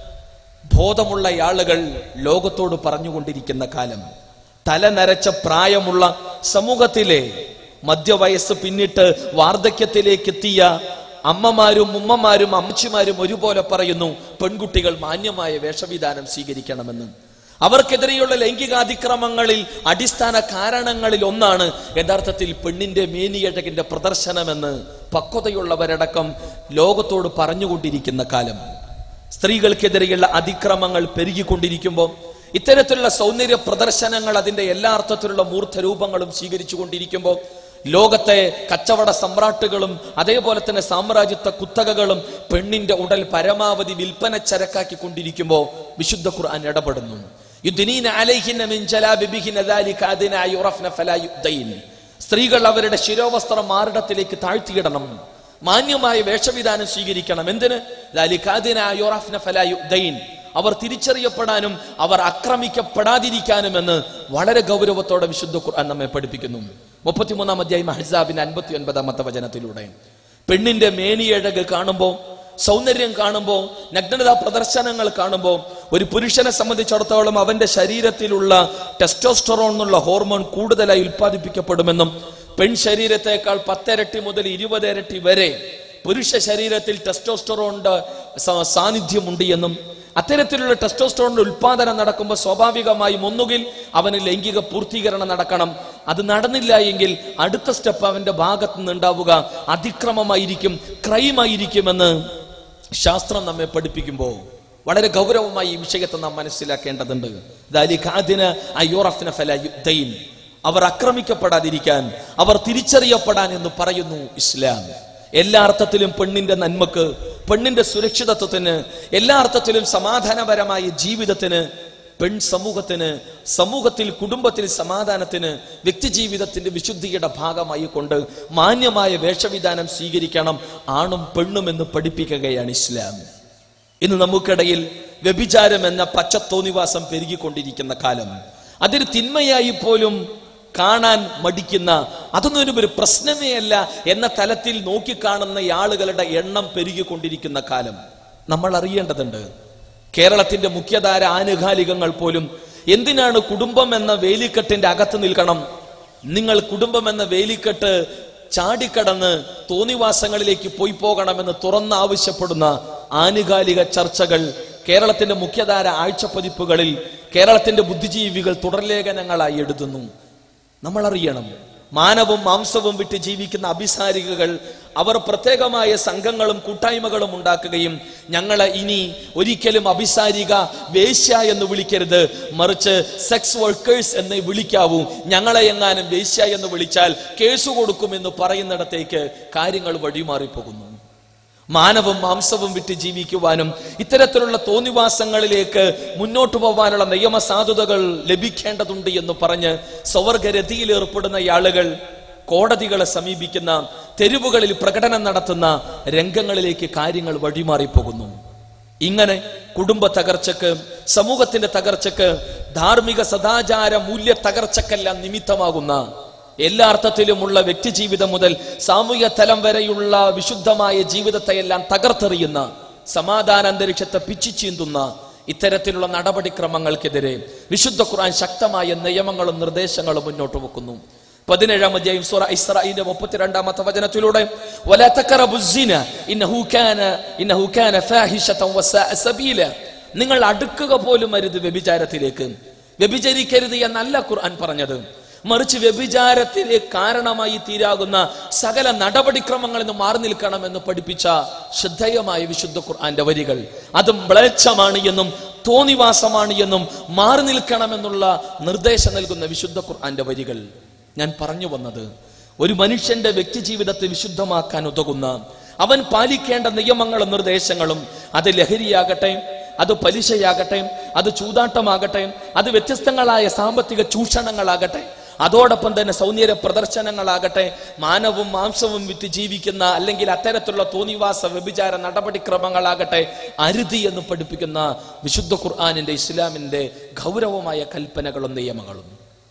Speaker 3: ബോധമുള്ള ആളുകൾ ലോകത്തോട് പറഞ്ഞുകൊണ്ടിരിക്കുന്ന കാലം തല നരച്ച പ്രായമുള്ള സമൂഹത്തിലെ മധ്യവയസ്സ് പിന്നിട്ട് വാർദ്ധക്യത്തിലേക്ക് എത്തിയ അമ്മമാരും ഉമ്മമാരും അമ്മച്ചിമാരും ഒരുപോലെ പറയുന്നു പെൺകുട്ടികൾ മാന്യമായ വേഷവിധാനം സ്വീകരിക്കണമെന്ന് അവർക്കെതിരെയുള്ള ലൈംഗികാതിക്രമങ്ങളിൽ അടിസ്ഥാന കാരണങ്ങളിൽ ഒന്നാണ് യഥാർത്ഥത്തിൽ പെണ്ണിന്റെ മേനിയഴകിന്റെ പ്രദർശനമെന്ന് പക്വതയുള്ളവരടക്കം ലോകത്തോട് പറഞ്ഞുകൊണ്ടിരിക്കുന്ന കാലം സ്ത്രീകൾക്കെതിരെയുള്ള അതിക്രമങ്ങൾ പെരുകിക്കൊണ്ടിരിക്കുമ്പോൾ ഇത്തരത്തിലുള്ള സൗന്ദര്യ പ്രദർശനങ്ങൾ അതിന്റെ എല്ലാ അർത്ഥത്തിലുള്ള മൂർത്ത രൂപങ്ങളും സ്വീകരിച്ചു കൊണ്ടിരിക്കുമ്പോൾ ലോകത്തെ കച്ചവട സമ്രാട്ടുകളും അതേപോലെ തന്നെ സാമ്രാജ്യത്വ കുത്തകകളും പെണ്ണിന്റെ ഉടൽ പരമാവധി വിൽപ്പന ചരക്കാക്കി കൊണ്ടിരിക്കുമ്പോൾ വിശുദ്ധ ഖുർആൻ ഇടപെടുന്നു യുദ്നീന അലൈഹിന്ന മിൻ ജലാബിബിഹിന ദാലിക അദ്നാ യുറഫ്ന ഫലാ യുദ്ദൈൻ. സ്ത്രീകൾ അവരുടെ ശിരോവസ്ത്രം മാറിടത്തിലേക്ക് താഴ്ത്തിയിടണം മാന്യമായ വേഷവിധാനം സ്വീകരിക്കണം എന്തിന് ദാലിക അദ്നാ യുറഫ്ന ഫലാ യുദ്ദൈൻ. അവർ തിരിച്ചറിയപ്പെടാനും അവർ ആക്രമിക്കപ്പെടാതിരിക്കാനും എന്ന് വളരെ ഗൗരവത്തോടെ വിശുദ്ധ ഖുർആൻ നമ്മെ പഠിപ്പിക്കുന്നു മുപ്പത്തിമൂന്നാം അധ്യായം ഹസാബിന്റെ അൻപത്തി ഒൻപതാമത്തെ വചനത്തിലൂടെ പെണ്ണിന്റെ മേനിയഴക് കാണുമ്പോൾ സൗന്ദര്യം കാണുമ്പോൾ നഗ്നതാ പ്രദർശനങ്ങൾ കാണുമ്പോൾ ഒരു പുരുഷനെ സംബന്ധിച്ചിടത്തോളം അവന്റെ ശരീരത്തിലുള്ള ടെസ്റ്റോസ്റ്ററോൺ എന്നുള്ള ഹോർമോൺ കൂടുതലായി ഉൽപ്പാദിപ്പിക്കപ്പെടുമെന്നും പെൺ ശരീരത്തെക്കാൾ പത്തിരട്ടി മുതൽ ഇരുപത് ഇരട്ടി വരെ പുരുഷ ശരീരത്തിൽ ടെസ്റ്റോസ്റ്ററോണിന്റെ സ- സാന്നിധ്യമുണ്ട് എന്നും അത്തരത്തിലുള്ള ടെസ്റ്റോസ്റ്ററോണിന്റെ ഉൽപാദനം നടക്കുമ്പോൾ സ്വാഭാവികമായും ഒന്നുകിൽ അവന് ലൈംഗിക പൂർത്തീകരണം നടക്കണം അത് നടന്നില്ല എങ്കിൽ അടുത്ത സ്റ്റെപ്പ് അവന്റെ ഭാഗത്ത് നിന്ന് ഉണ്ടാവുക അതിക്രമമായിരിക്കും ക്രൈമായിരിക്കുമെന്ന് ശാസ്ത്രം നമ്മെ പഠിപ്പിക്കുമ്പോൾ വളരെ ഗൗരവമായി ഈ വിഷയത്തെ നാം മനസ്സിലാക്കേണ്ടതുണ്ട് ദാലിക അദ്ന അയ്യുറഫ്ന ഫലാ യുദ്ദൈൻ. അവർ ആക്രമിക്കപ്പെടാതിരിക്കാൻ അവർ തിരിച്ചറിയപ്പെടാൻ എന്ന് പറയുന്നു ഇസ്ലാം എല്ലാ അർത്ഥത്തിലും പെണ്ണിന്റെ നന്മക്ക് പെണ്ണിന്റെ സുരക്ഷിതത്വത്തിന് എല്ലാ അർത്ഥത്തിലും സമാധാനപരമായ ജീവിതത്തിന് പെൺ സമൂഹത്തിന് സമൂഹത്തിൽ കുടുംബത്തിൽ സമാധാനത്തിന് വ്യക്തിജീവിതത്തിന്റെ വിശുദ്ധിയുടെ ഭാഗമായി കൊണ്ട് മാന്യമായ വേഷവിധാനം സ്വീകരിക്കണം ആണും പെണ്ണും എന്ന് പഠിപ്പിക്കുകയാണ് ഇസ്ലാം ഇന്ന് നമുക്കിടയിൽ വ്യഭിചാരം എന്ന പച്ചത്തോന്നിവാസം പെരുകിക്കൊണ്ടിരിക്കുന്ന കാലം അതൊരു തിന്മയായി പോലും കാണാൻ മടിക്കുന്ന അതൊന്നും ഒരു- ഒരു പ്രശ്നമേ അല്ല എന്ന തലത്തിൽ നോക്കിക്കാണുന്ന ആളുകളുടെ എണ്ണം പെരുകിക്കൊണ്ടിരിക്കുന്ന കാലം നമ്മൾ അറിയേണ്ടതുണ്ട് കേരളത്തിന്റെ മുഖ്യധാര ആനുകാലികങ്ങൾ പോലും എന്തിനാണ് കുടുംബം എന്ന വേലിക്കെട്ടിന്റെ അകത്ത് നിൽക്കണം നിങ്ങൾ കുടുംബം എന്ന വേലിക്കെട്ട് ചാടിക്കടന്ന് തോന്നിവാസങ്ങളിലേക്ക് പോയി പോകണമെന്ന് തുറന്ന് ആവശ്യപ്പെടുന്ന ആനുകാലിക ചർച്ചകൾ കേരളത്തിന്റെ മുഖ്യധാര ആഴ്ചപ്പതിപ്പുകളിൽ കേരളത്തിന്റെ ബുദ്ധിജീവികൾ തുടർലേഖനങ്ങളായി എഴുതുന്നു നമ്മൾ അറിയണം മാനവും മാംസവും വിട്ട് ജീവിക്കുന്ന അഭിസാരികകൾ അവർ പ്രത്യേകമായ സംഘങ്ങളും കൂട്ടായ്മകളും ഉണ്ടാക്കുകയും ഞങ്ങളെ ഇനി ഒരിക്കലും അഭിസാരിക വേശ്യ എന്ന് വിളിക്കരുത് മറിച്ച് സെക്സ് വർക്കേഴ്സ് എന്ന് വിളിക്കാവൂ ഞങ്ങളെ എങ്ങാനും വേശ്യ എന്ന് വിളിച്ചാൽ കേസ് കൊടുക്കുമെന്ന് പറയുന്നിടത്തേക്ക് കാര്യങ്ങൾ വഴിമാറിപ്പോകുന്നു മാനവും മാംസവും വിട്ട് ജീവിക്കുവാനും ഇത്തരത്തിലുള്ള തോന്നിവാസങ്ങളിലേക്ക് മുന്നോട്ട് പോകാനുള്ള നിയമസാധുതകൾ ലഭിക്കേണ്ടതുണ്ട് എന്ന് പറഞ്ഞ് സ്വവർഗരതിയിൽ ഏർപ്പെടുന്ന ആളുകൾ കോടതികളെ സമീപിക്കുന്ന തെരുവുകളിൽ പ്രകടനം നടത്തുന്ന രംഗങ്ങളിലേക്ക് കാര്യങ്ങൾ വഴിമാറിപ്പോകുന്നു ഇങ്ങനെ കുടുംബ തകർച്ചക്ക് സമൂഹത്തിന്റെ തകർച്ചക്ക് ധാർമ്മിക സദാചാര മൂല്യ തകർച്ചക്കെല്ലാം നിമിത്തമാകുന്ന എല്ലാ അർത്ഥത്തിലുമുള്ള വ്യക്തി ജീവിതം മുതൽ സാമൂഹ്യ തലം വരെയുള്ള വിശുദ്ധമായ ജീവിതത്തെയെല്ലാം തകർത്തെറിയുന്ന സമാധാന അന്തരീക്ഷത്തെ പിച്ചിച്ചീന്തുന്ന ഇത്തരത്തിലുള്ള നടപടിക്രമങ്ങൾക്കെതിരെ വിശുദ്ധ ഖുർആൻ ശക്തമായ നിയമങ്ങളും നിർദ്ദേശങ്ങളും മുന്നോട്ട് വെക്കുന്നു പതിനേഴാം അധ്യായം സൂറ ഇസ്രായിന്റെ മുപ്പത്തിരണ്ടാമത്തെ വചനത്തിലൂടെ "വലാ തഖറബു الزِّنَ إِنَّهُ كَانَ إِنَّهُ كَانَ فَاحِشَةً وَسَاءَ سَبِيلًا." നിങ്ങൾ അടുക്കുക പോലും അരുത് വ്യഭിചാരത്തിലേക്ക് വ്യഭിചരിക്കരുത് എന്നല്ല ഖുർആൻ പറഞ്ഞത് മറിച്ച് വ്യഭിചാരത്തിന് കാരണമായി തീരാകുന്ന സകല നടപടിക്രമങ്ങളിൽ നിന്ന് മാറി നിൽക്കണമെന്ന് പഠിപ്പിച്ച ശ്രദ്ധേയമായ വിശുദ്ധ ഖുർആന്റെ വരികൾ അതും മ്ലേച്ഛമാണ് എന്നും തോന്നിവാസമാണ് എന്നും മാറി നിൽക്കണമെന്നുള്ള നിർദ്ദേശം നൽകുന്ന വിശുദ്ധ ഖുർആന്റെ വരികൾ ഞാൻ പറഞ്ഞു വന്നത് ഒരു മനുഷ്യന്റെ വ്യക്തി ജീവിതത്തെ വിശുദ്ധമാക്കാൻ ഉതകുന്ന അവൻ പാലിക്കേണ്ട നിയമങ്ങളും നിർദ്ദേശങ്ങളും അത് ലഹരിയാകട്ടെ അത് പലിശയാകട്ടെ അത് ചൂതാട്ടമാകട്ടെ അത് വ്യത്യസ്തങ്ങളായ സാമ്പത്തിക ചൂഷണങ്ങളാകട്ടെ അതോടൊപ്പം തന്നെ സൗന്ദര്യ പ്രദർശനങ്ങളാകട്ടെ മാനവും മാംസവും വിറ്റ് ജീവിക്കുന്ന അല്ലെങ്കിൽ അത്തരത്തിലുള്ള തോന്നിവാസ വ്യഭിചാര നടപടിക്രമങ്ങളാകട്ടെ അരുതി എന്ന് പഠിപ്പിക്കുന്ന വിശുദ്ധ ഖുർആാനിന്റെ ഇസ്ലാമിന്റെ ഗൗരവമായ കൽപ്പനകളും നിയമങ്ങളും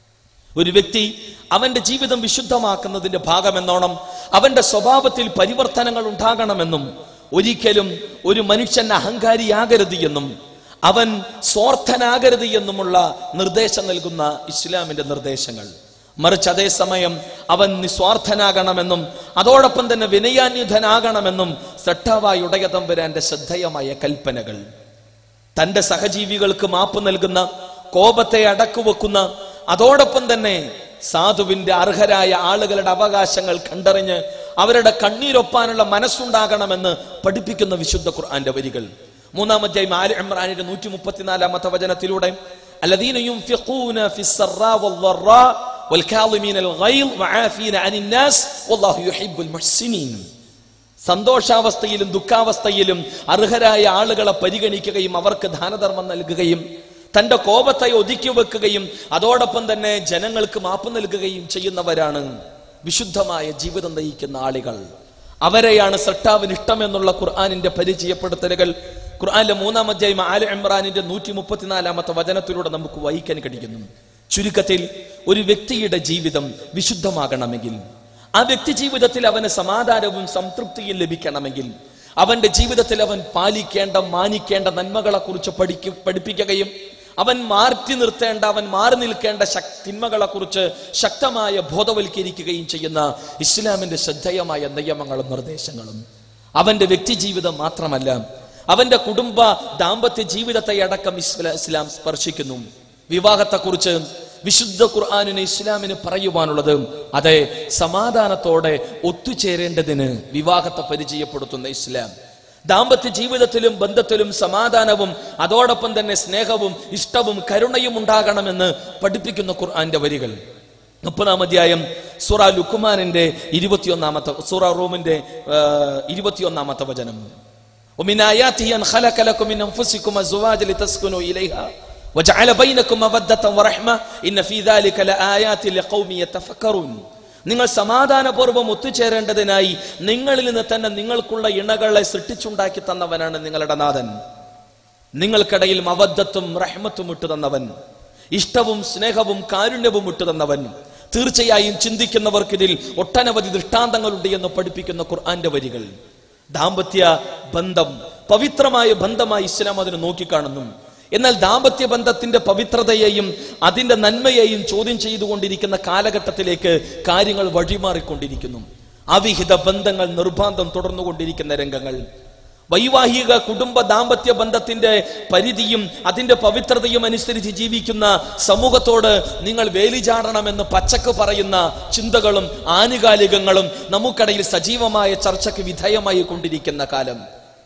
Speaker 3: ഒരു വ്യക്തി അവന്റെ ജീവിതം വിശുദ്ധമാക്കുന്നതിന്റെ ഭാഗമെന്നോണം അവന്റെ സ്വഭാവത്തിൽ പരിവർത്തനങ്ങൾ ഉണ്ടാകണമെന്നും ഒരിക്കലും ഒരു മനുഷ്യൻ അഹങ്കാരിയാകരുത് എന്നും അവൻ സ്വാർത്ഥനാകരുത് എന്നുമുള്ള നിർദ്ദേശം നൽകുന്ന ഇസ്ലാമിന്റെ നിർദ്ദേശങ്ങൾ മറിച്ച് അതേസമയം അവൻ നിസ്വാർത്ഥനാകണമെന്നും അതോടൊപ്പം തന്നെ വിനയാന്യുധനാകണമെന്നും ശ്രദ്ധാവായി ഉടയതമ്പുരാന്റെ ശ്രദ്ധേയമായ കൽപ്പനകൾ തന്റെ സഹജീവികൾക്ക് മാപ്പ് നൽകുന്ന കോപത്തെ അടക്കുവെക്കുന്ന അതോടൊപ്പം തന്നെ സാധുവിന്റെ അർഹരായ ആളുകളുടെ അവകാശങ്ങൾ കണ്ടറിഞ്ഞ് അവരുടെ കണ്ണീരൊപ്പാനുള്ള മനസ്സുണ്ടാകണമെന്ന് പഠിപ്പിക്കുന്ന വിശുദ്ധ ഖുർആന്റെ വരികൾ മൂന്നാമധ്യായം ആല് ഇമ്രാനിന്റെ നൂറ്റി മുപ്പത്തിനാലാമത്തെ വചനത്തിലൂടെ الذين ينفقون في السراء والضراء والكاظمين الغيظ وعافين عن الناس والله يحب المحسنين സന്തോഷാവസ്ഥയിലും ദുഃഖാവസ്ഥയിലും അർഹരായ ആളുകളെ പരിഗണിക്കുകയും അവർക്ക് ദാനധർമ്മം നൽകുകയും തന്റെ കോപത്തെ ഒതുക്കി വെക്കുകയും അതോടൊപ്പം തന്നെ ജനങ്ങൾക്ക് മാപ്പ് നൽകുകയും ചെയ്യുന്നവരാണ് വിശുദ്ധമായ ജീവിതം നയിക്കുന്ന ആളുകൾ അവരെയാണ് സട്ടാവിന് ഇഷ്ടമെന്നുള്ള ഖുർആാനിന്റെ പരിചയപ്പെടുത്തലുകൾ ഖുർആാനിലെ മൂന്നാം അധ്യായം ആല ഇമ്രാനിന്റെ നൂറ്റി മുപ്പത്തിനാലാമത്തെ വചനത്തിലൂടെ നമുക്ക് വഹിക്കാൻ കഴിയുന്നു ചുരുക്കത്തിൽ ഒരു വ്യക്തിയുടെ ജീവിതം വിശുദ്ധമാകണമെങ്കിൽ ആ വ്യക്തി ജീവിതത്തിൽ അവന് സമാധാനവും സംതൃപ്തിയും ലഭിക്കണമെങ്കിൽ അവന്റെ ജീവിതത്തിൽ അവൻ പാലിക്കേണ്ട മാനിക്കേണ്ട നന്മകളെ കുറിച്ച് പഠിക്കു പഠിപ്പിക്കുകയും അവൻ മാറ്റി നിർത്തേണ്ട അവൻ മാറി നിൽക്കേണ്ട ശക് തിന്മകളെ കുറിച്ച് ശക്തമായ ബോധവൽക്കരിക്കുകയും ചെയ്യുന്ന ഇസ്ലാമിന്റെ ശ്രദ്ധേയമായ നിയമങ്ങളും നിർദ്ദേശങ്ങളും അവന്റെ വ്യക്തി ജീവിതം മാത്രമല്ല അവന്റെ കുടുംബ ദാമ്പത്യ ജീവിതത്തെ അടക്കം ഇസ്ല- ഇസ്ലാം സ്പർശിക്കുന്നു വിവാഹത്തെക്കുറിച്ച് വിശുദ്ധ ഖുർആാനിന് ഇസ്ലാമിന് പറയുവാനുള്ളത് അതെ സമാധാനത്തോടെ ഒത്തുചേരേണ്ടതിന് വിവാഹത്തെ പരിചയപ്പെടുത്തുന്ന ഇസ്ലാം ദാമ്പത്യ ജീവിതത്തിലും ബന്ധത്തിലും സമാധാനവും അതോടൊപ്പം തന്നെ സ്നേഹവും ഇഷ്ടവും കരുണയും ഉണ്ടാകണമെന്ന് പഠിപ്പിക്കുന്ന ഖുർആന്റെ വരികൾ മുപ്പതാം അധ്യായം സൂറ ലുക്കുമാനിന്റെ ഇരുപത്തിയൊന്നാമത്തെ സൂറ റൂമിന്റെ ആ, ഇരുപത്തിയൊന്നാമത്തെ വചനം ومن آياته أن خلق لكم من أنفسكم أزواجا لتسكنوا إليها وجعل بينكم مودة ورحمة إن في ذلك لآيات لقوم يتفكرون നിങ്ങൾ സമാധാനപൂർവ്വം ഒത്തുചേരേണ്ടതിനായി നിങ്ങളിൽ നിന്ന് തന്നെ നിങ്ങൾക്കുള്ള ഇണകളെ സൃഷ്ടിച്ചുണ്ടാക്കി തന്നവനാണ് നിങ്ങളുടെ നാഥൻ നിങ്ങൾക്കിടയിൽ മവദ്ധത്തും റഹ്മത്തും ഇട്ടു തന്നവൻ ഇഷ്ടവും സ്നേഹവും കാരുണ്യവും ഇട്ടു തന്നവൻ തീർച്ചയായും ചിന്തിക്കുന്നവർക്കിതിൽ ഒട്ടനവധി ദൃഷ്ടാന്തങ്ങളുണ്ട് എന്ന് പഠിപ്പിക്കുന്ന ഖുർആന്റെ വരികൾ ദാമ്പത്യ ബന്ധം പവിത്രമായ ബന്ധമായി ഇസ്ലാം അതിനെ നോക്കിക്കാണുന്നു എന്നാൽ ദാമ്പത്യ ബന്ധത്തിന്റെ പവിത്രതയെയും അതിന്റെ നന്മയെയും ചോദ്യം ചെയ്തുകൊണ്ടിരിക്കുന്ന കാലഘട്ടത്തിലേക്ക് കാര്യങ്ങൾ വഴിമാറിക്കൊണ്ടിരിക്കുന്നു അവിഹിത ബന്ധങ്ങൾ നിർബാന്ധം തുടർന്നുകൊണ്ടിരിക്കുന്ന രംഗങ്ങൾ വൈവാഹിക കുടുംബ ദാമ്പത്യ ബന്ധത്തിന്റെ പരിധിയും അതിന്റെ പവിത്രതയും അനുസരിച്ച് ജീവിക്കുന്ന സമൂഹത്തോട് നിങ്ങൾ വേലിചാടണമെന്ന് പച്ചക്ക് പറയുന്ന ചിന്തകളും ആനുകാലികങ്ങളും നമുക്കിടയിൽ സജീവമായ ചർച്ചയ്ക്ക് വിധേയമായി കൊണ്ടിരിക്കുന്ന കാലം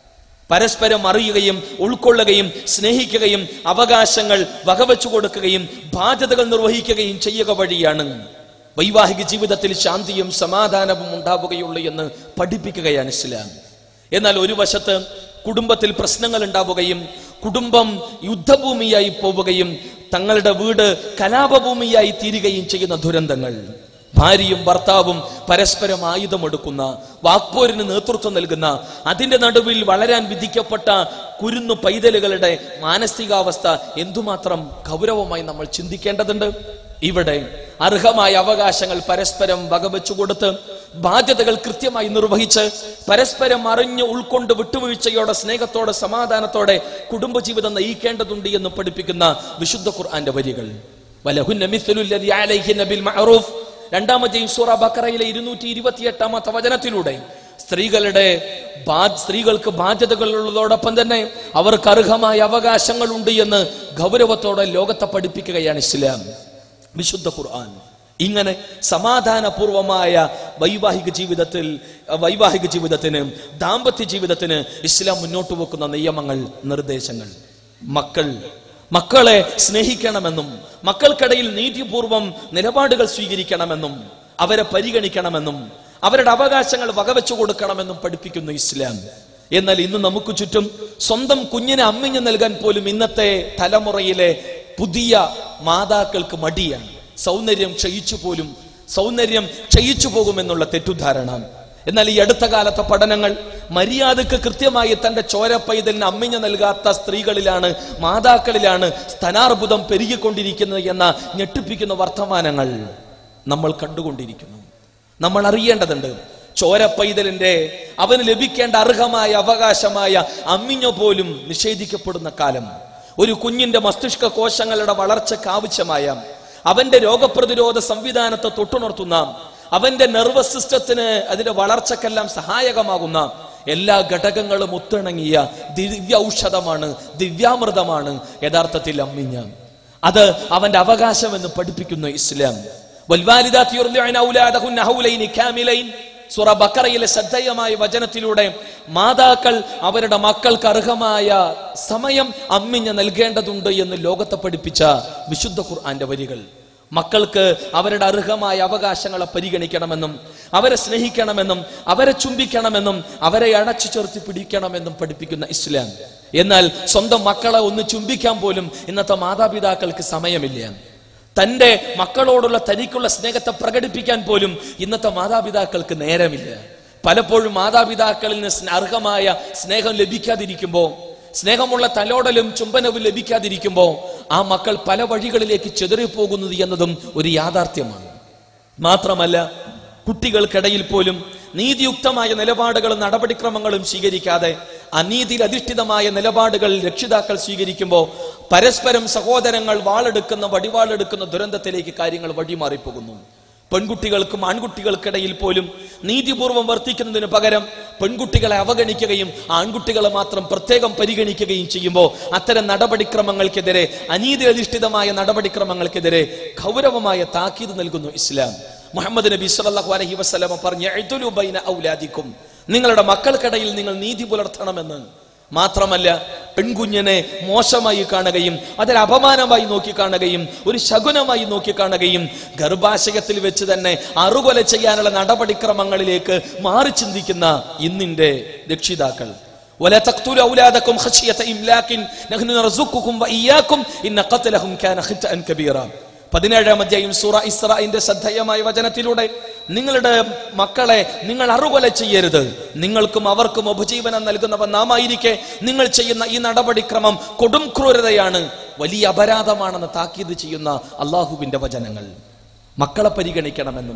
Speaker 3: പരസ്പരം അറിയുകയും ഉൾക്കൊള്ളുകയും സ്നേഹിക്കുകയും അവകാശങ്ങൾ വകവച്ചു കൊടുക്കുകയും ബാധ്യതകൾ നിർവഹിക്കുകയും ചെയ്യുക വഴിയാണ് വൈവാഹിക ജീവിതത്തിൽ ശാന്തിയും സമാധാനവും ഉണ്ടാവുകയുള്ളൂ എന്ന് പഠിപ്പിക്കുകയാണ് ഇസ്ലാം എന്നാൽ ഒരു വശത്ത് കുടുംബത്തിൽ പ്രശ്നങ്ങൾ ഉണ്ടാവുകയും കുടുംബം യുദ്ധഭൂമിയായി പോവുകയും തങ്ങളുടെ വീട് കലാപഭൂമിയായി തീരുകയും ചെയ്യുന്ന ദുരന്തങ്ങൾ ഭാര്യയും ഭർത്താവും പരസ്പരം ആയുധമെടുക്കുന്ന വാക്പോരിന് നേതൃത്വം നൽകുന്ന അതിന്റെ നടുവിൽ വളരാൻ വിധിക്കപ്പെട്ട കുരുന്നു പൈതലുകളുടെ മാനസികാവസ്ഥ എന്തുമാത്രം ഗൗരവമായി നമ്മൾ ചിന്തിക്കേണ്ടതുണ്ട് ഇവിടെ അർഹമായ അവകാശങ്ങൾ പരസ്പരം വകവെച്ചു കൊടുത്ത് ബാധ്യതകൾ കൃത്യമായി നിർവഹിച്ച് പരസ്പരം അറിഞ്ഞ് ഉൾക്കൊണ്ട് വിട്ടുവീഴ്ചയോടെ സ്നേഹത്തോടെ സമാധാനത്തോടെ കുടുംബജീവിതം നയിക്കേണ്ടതുണ്ട് എന്ന് പഠിപ്പിക്കുന്ന വിശുദ്ധ ഖുർആന്റെ വരികൾ വലഹുന്ന മിസ്ലുൽ ലദി അലൈഹിന്ന ബിൽ മഅറൂഫ് രണ്ടാമത്തെയും സൂറ ബക്കറയിലെ ഇരുന്നൂറ്റി ഇരുപത്തി എട്ടാമത്തെ വചനത്തിലൂടെ സ്ത്രീകളുടെ ബാ- സ്ത്രീകൾക്ക് ബാധ്യതകളുള്ളതോടൊപ്പം തന്നെ അവർക്ക് അർഹമായ അവകാശങ്ങളുണ്ട് എന്ന് ഗൗരവത്തോടെ ലോകത്തെ പഠിപ്പിക്കുകയാണ് ഇസ്ലാം വിശുദ്ധ ഖുർആൻ ഇങ്ങനെ സമാധാനപൂർവമായ വൈവാഹിക ജീവിതത്തിൽ വൈവാഹിക ജീവിതത്തിന് ദാമ്പത്യ ജീവിതത്തിന് ഇസ്ലാം മുന്നോട്ട് വെക്കുന്ന നിയമങ്ങൾ നിർദ്ദേശങ്ങൾ മക്കൾ മക്കളെ സ്നേഹിക്കണമെന്നും മക്കൾക്കിടയിൽ നീതിപൂർവം നിലപാടുകൾ സ്വീകരിക്കണമെന്നും അവരെ പരിഗണിക്കണമെന്നും അവരുടെ അവകാശങ്ങൾ വകവെച്ചു കൊടുക്കണമെന്നും പഠിപ്പിക്കുന്നു ഇസ്ലാം എന്നാൽ ഇന്ന് നമുക്ക് ചുറ്റും സ്വന്തം കുഞ്ഞിനെ അമ്മിഞ്ഞു നൽകാൻ പോലും ഇന്നത്തെ തലമുറയിലെ പുതിയ മാതാക്കൾക്ക് മടിയാണ് സൗന്ദര്യം ക്ഷയിച്ചു പോലും സൗന്ദര്യം ക്ഷയിച്ചു പോകുമെന്നുള്ള തെറ്റുധാരണ എന്നാൽ ഈ അടുത്ത കാലത്തെ പഠനങ്ങൾ മര്യാദക്ക് കൃത്യമായി തന്റെ ചോര പൈതലിന് അമ്മിഞ്ഞ നൽകാത്ത സ്ത്രീകളിലാണ് മാതാക്കളിലാണ് സ്ഥാനാർബുദം പെരുകിക്കൊണ്ടിരിക്കുന്നത് എന്ന ഞെട്ടിപ്പിക്കുന്ന വർത്തമാനങ്ങൾ നമ്മൾ കണ്ടുകൊണ്ടിരിക്കുന്നു നമ്മൾ അറിയേണ്ടതുണ്ട് ചോര പൈതലിന്റെ അവന് ലഭിക്കേണ്ട അർഹമായ അവകാശമായ അമ്മിഞ്ഞ പോലും നിഷേധിക്കപ്പെടുന്ന കാലം ഒരു കുഞ്ഞിന്റെ മസ്തിഷ്ക കോശങ്ങളുടെ വളർച്ചയ്ക്ക് ആവശ്യമായ അവന്റെ രോഗപ്രതിരോധ സംവിധാനത്തെ തൊട്ടുണർത്തുന്ന അവന്റെ നെർവസ് സിസ്റ്റത്തിന് അതിന്റെ വളർച്ചക്കെല്ലാം സഹായകമാകുന്ന എല്ലാ ഘടകങ്ങളും ഒത്തിണങ്ങിയ ദിവ്യ ഔഷധമാണ് ദിവ്യാമൃതമാണ് യഥാർത്ഥത്തിൽ അമ്മിഞ്ഞ അത് അവന്റെ അവകാശം എന്ന് പഠിപ്പിക്കുന്നു ഇസ്ലാം വൽവാലിദാത്ത് യുർദിഉന ഔലാദഹുന്ന ഹൗലൈനി കാമിലൈൻ സൂറ ബക്കറയിലെ ശ്രദ്ധേയമായ വചനത്തിലൂടെ മാതാക്കൾ അവരുടെ മക്കൾക്ക് അർഹമായ സമയം അമ്മിഞ്ഞ നൽകേണ്ടതുണ്ട് എന്ന് ലോകത്തെ പഠിപ്പിച്ച വിശുദ്ധ ഖുർആന്റെ വരികൾ മക്കൾക്ക് അവരുടെ അർഹമായ അവകാശങ്ങളെ പരിഗണിക്കണമെന്നും അവരെ സ്നേഹിക്കണമെന്നും അവരെ ചുംബിക്കണമെന്നും അവരെ അടച്ചു ചേർത്ത് പിടിക്കണമെന്നും പഠിപ്പിക്കുന്ന ഇസ്ലാം എന്നാൽ സ്വന്തം മക്കളെ ഒന്ന് ചുംബിക്കാൻ പോലും ഇന്നത്തെ മാതാപിതാക്കൾക്ക് സമയമില്ല തന്റെ മക്കളോടുള്ള തനിക്കുള്ള സ്നേഹത്തെ പ്രകടിപ്പിക്കാൻ പോലും ഇന്നത്തെ മാതാപിതാക്കൾക്ക് നേരമില്ല പലപ്പോഴും മാതാപിതാക്കളിൽ നിന്ന് സ്ന- അർഹമായ സ്നേഹം ലഭിക്കാതിരിക്കുമ്പോ സ്നേഹമുള്ള തലോടലും ചുംബനവും ലഭിക്കാതിരിക്കുമ്പോ ആ മക്കൾ പല വഴികളിലേക്ക് ചെതറിപ്പോകുന്നത് എന്നതും ഒരു യാഥാർത്ഥ്യമാണ് മാത്രമല്ല കുട്ടികൾക്കിടയിൽ പോലും നീതിയുക്തമായ നിലപാടുകളും നടപടിക്രമങ്ങളും സ്വീകരിക്കാതെ അനീതിയിൽ അധിഷ്ഠിതമായ നിലപാടുകൾ രക്ഷിതാക്കൾ സ്വീകരിക്കുമ്പോൾ പരസ്പരം സഹോദരങ്ങൾ വാളെടുക്കുന്ന വടിവാളെടുക്കുന്ന ദുരന്തത്തിലേക്ക് കാര്യങ്ങൾ വഴിമാറിപ്പോകുന്നു പെൺകുട്ടികൾക്കും ആൺകുട്ടികൾക്കിടയിൽ പോലും നീതിപൂർവം വർത്തിക്കുന്നതിന് പകരം പെൺകുട്ടികളെ അവഗണിക്കുകയും ആൺകുട്ടികളെ മാത്രം പ്രത്യേകം പരിഗണിക്കുകയും ചെയ്യുമ്പോൾ അത്തരം നടപടിക്രമങ്ങൾക്കെതിരെ അനീതി അധിഷ്ഠിതമായ നടപടിക്രമങ്ങൾക്കെതിരെ ഗൗരവമായ താക്കീത് നൽകുന്നു ഇസ്ലാം മുഹമ്മദ് നബി സല്ലല്ലാഹു അലൈഹി വസല്ലമ പറഞ്ഞ "ഇഅ്ദിലു ബൈന ഔലാദിക്കും നിങ്ങളുടെ മക്കൾക്കിടയിൽ നിങ്ങൾ നീതി പുലർത്തണമെന്ന് മാത്രമല്ല പെൺകുഞ്ഞിനെ മോശമായി കാണുകയും അതിൽ അപമാനമായി നോക്കി കാണുകയും ഒരു ശകുനമായി നോക്കി കാണുകയും ഗർഭാശയത്തിൽ വെച്ച് തന്നെ അറുകൊല ചെയ്യാനുള്ള നടപടിക്രമങ്ങളിലേക്ക് മാറി ചിന്തിക്കുന്ന ഇന്നിന്റെ രക്ഷിതാക്കൾ ولا تقتلوا أولادكم خشية إملاق نحن نرزقكم وإياكم إن قتلهم كان خطأ كبيرا പതിനേഴാം അധ്യായം സൂറ ഇസ്രായിന്റെ ശ്രദ്ധേയമായ വചനത്തിലൂടെ നിങ്ങളുടെ മക്കളെ നിങ്ങൾ അറുകൊല ചെയ്യരുത് നിങ്ങൾക്കും അവർക്കും ഉപജീവനം നൽകുന്നവൻ നാമായിരിക്കെ നിങ്ങൾ ചെയ്യുന്ന ഈ നടപടിക്രമം കൊടും ക്രൂരതയാണ് വലിയ അപരാധമാണെന്ന് താക്കീത് ചെയ്യുന്ന അള്ളാഹുവിന്റെ വചനങ്ങൾ മക്കളെ പരിഗണിക്കണമെന്നും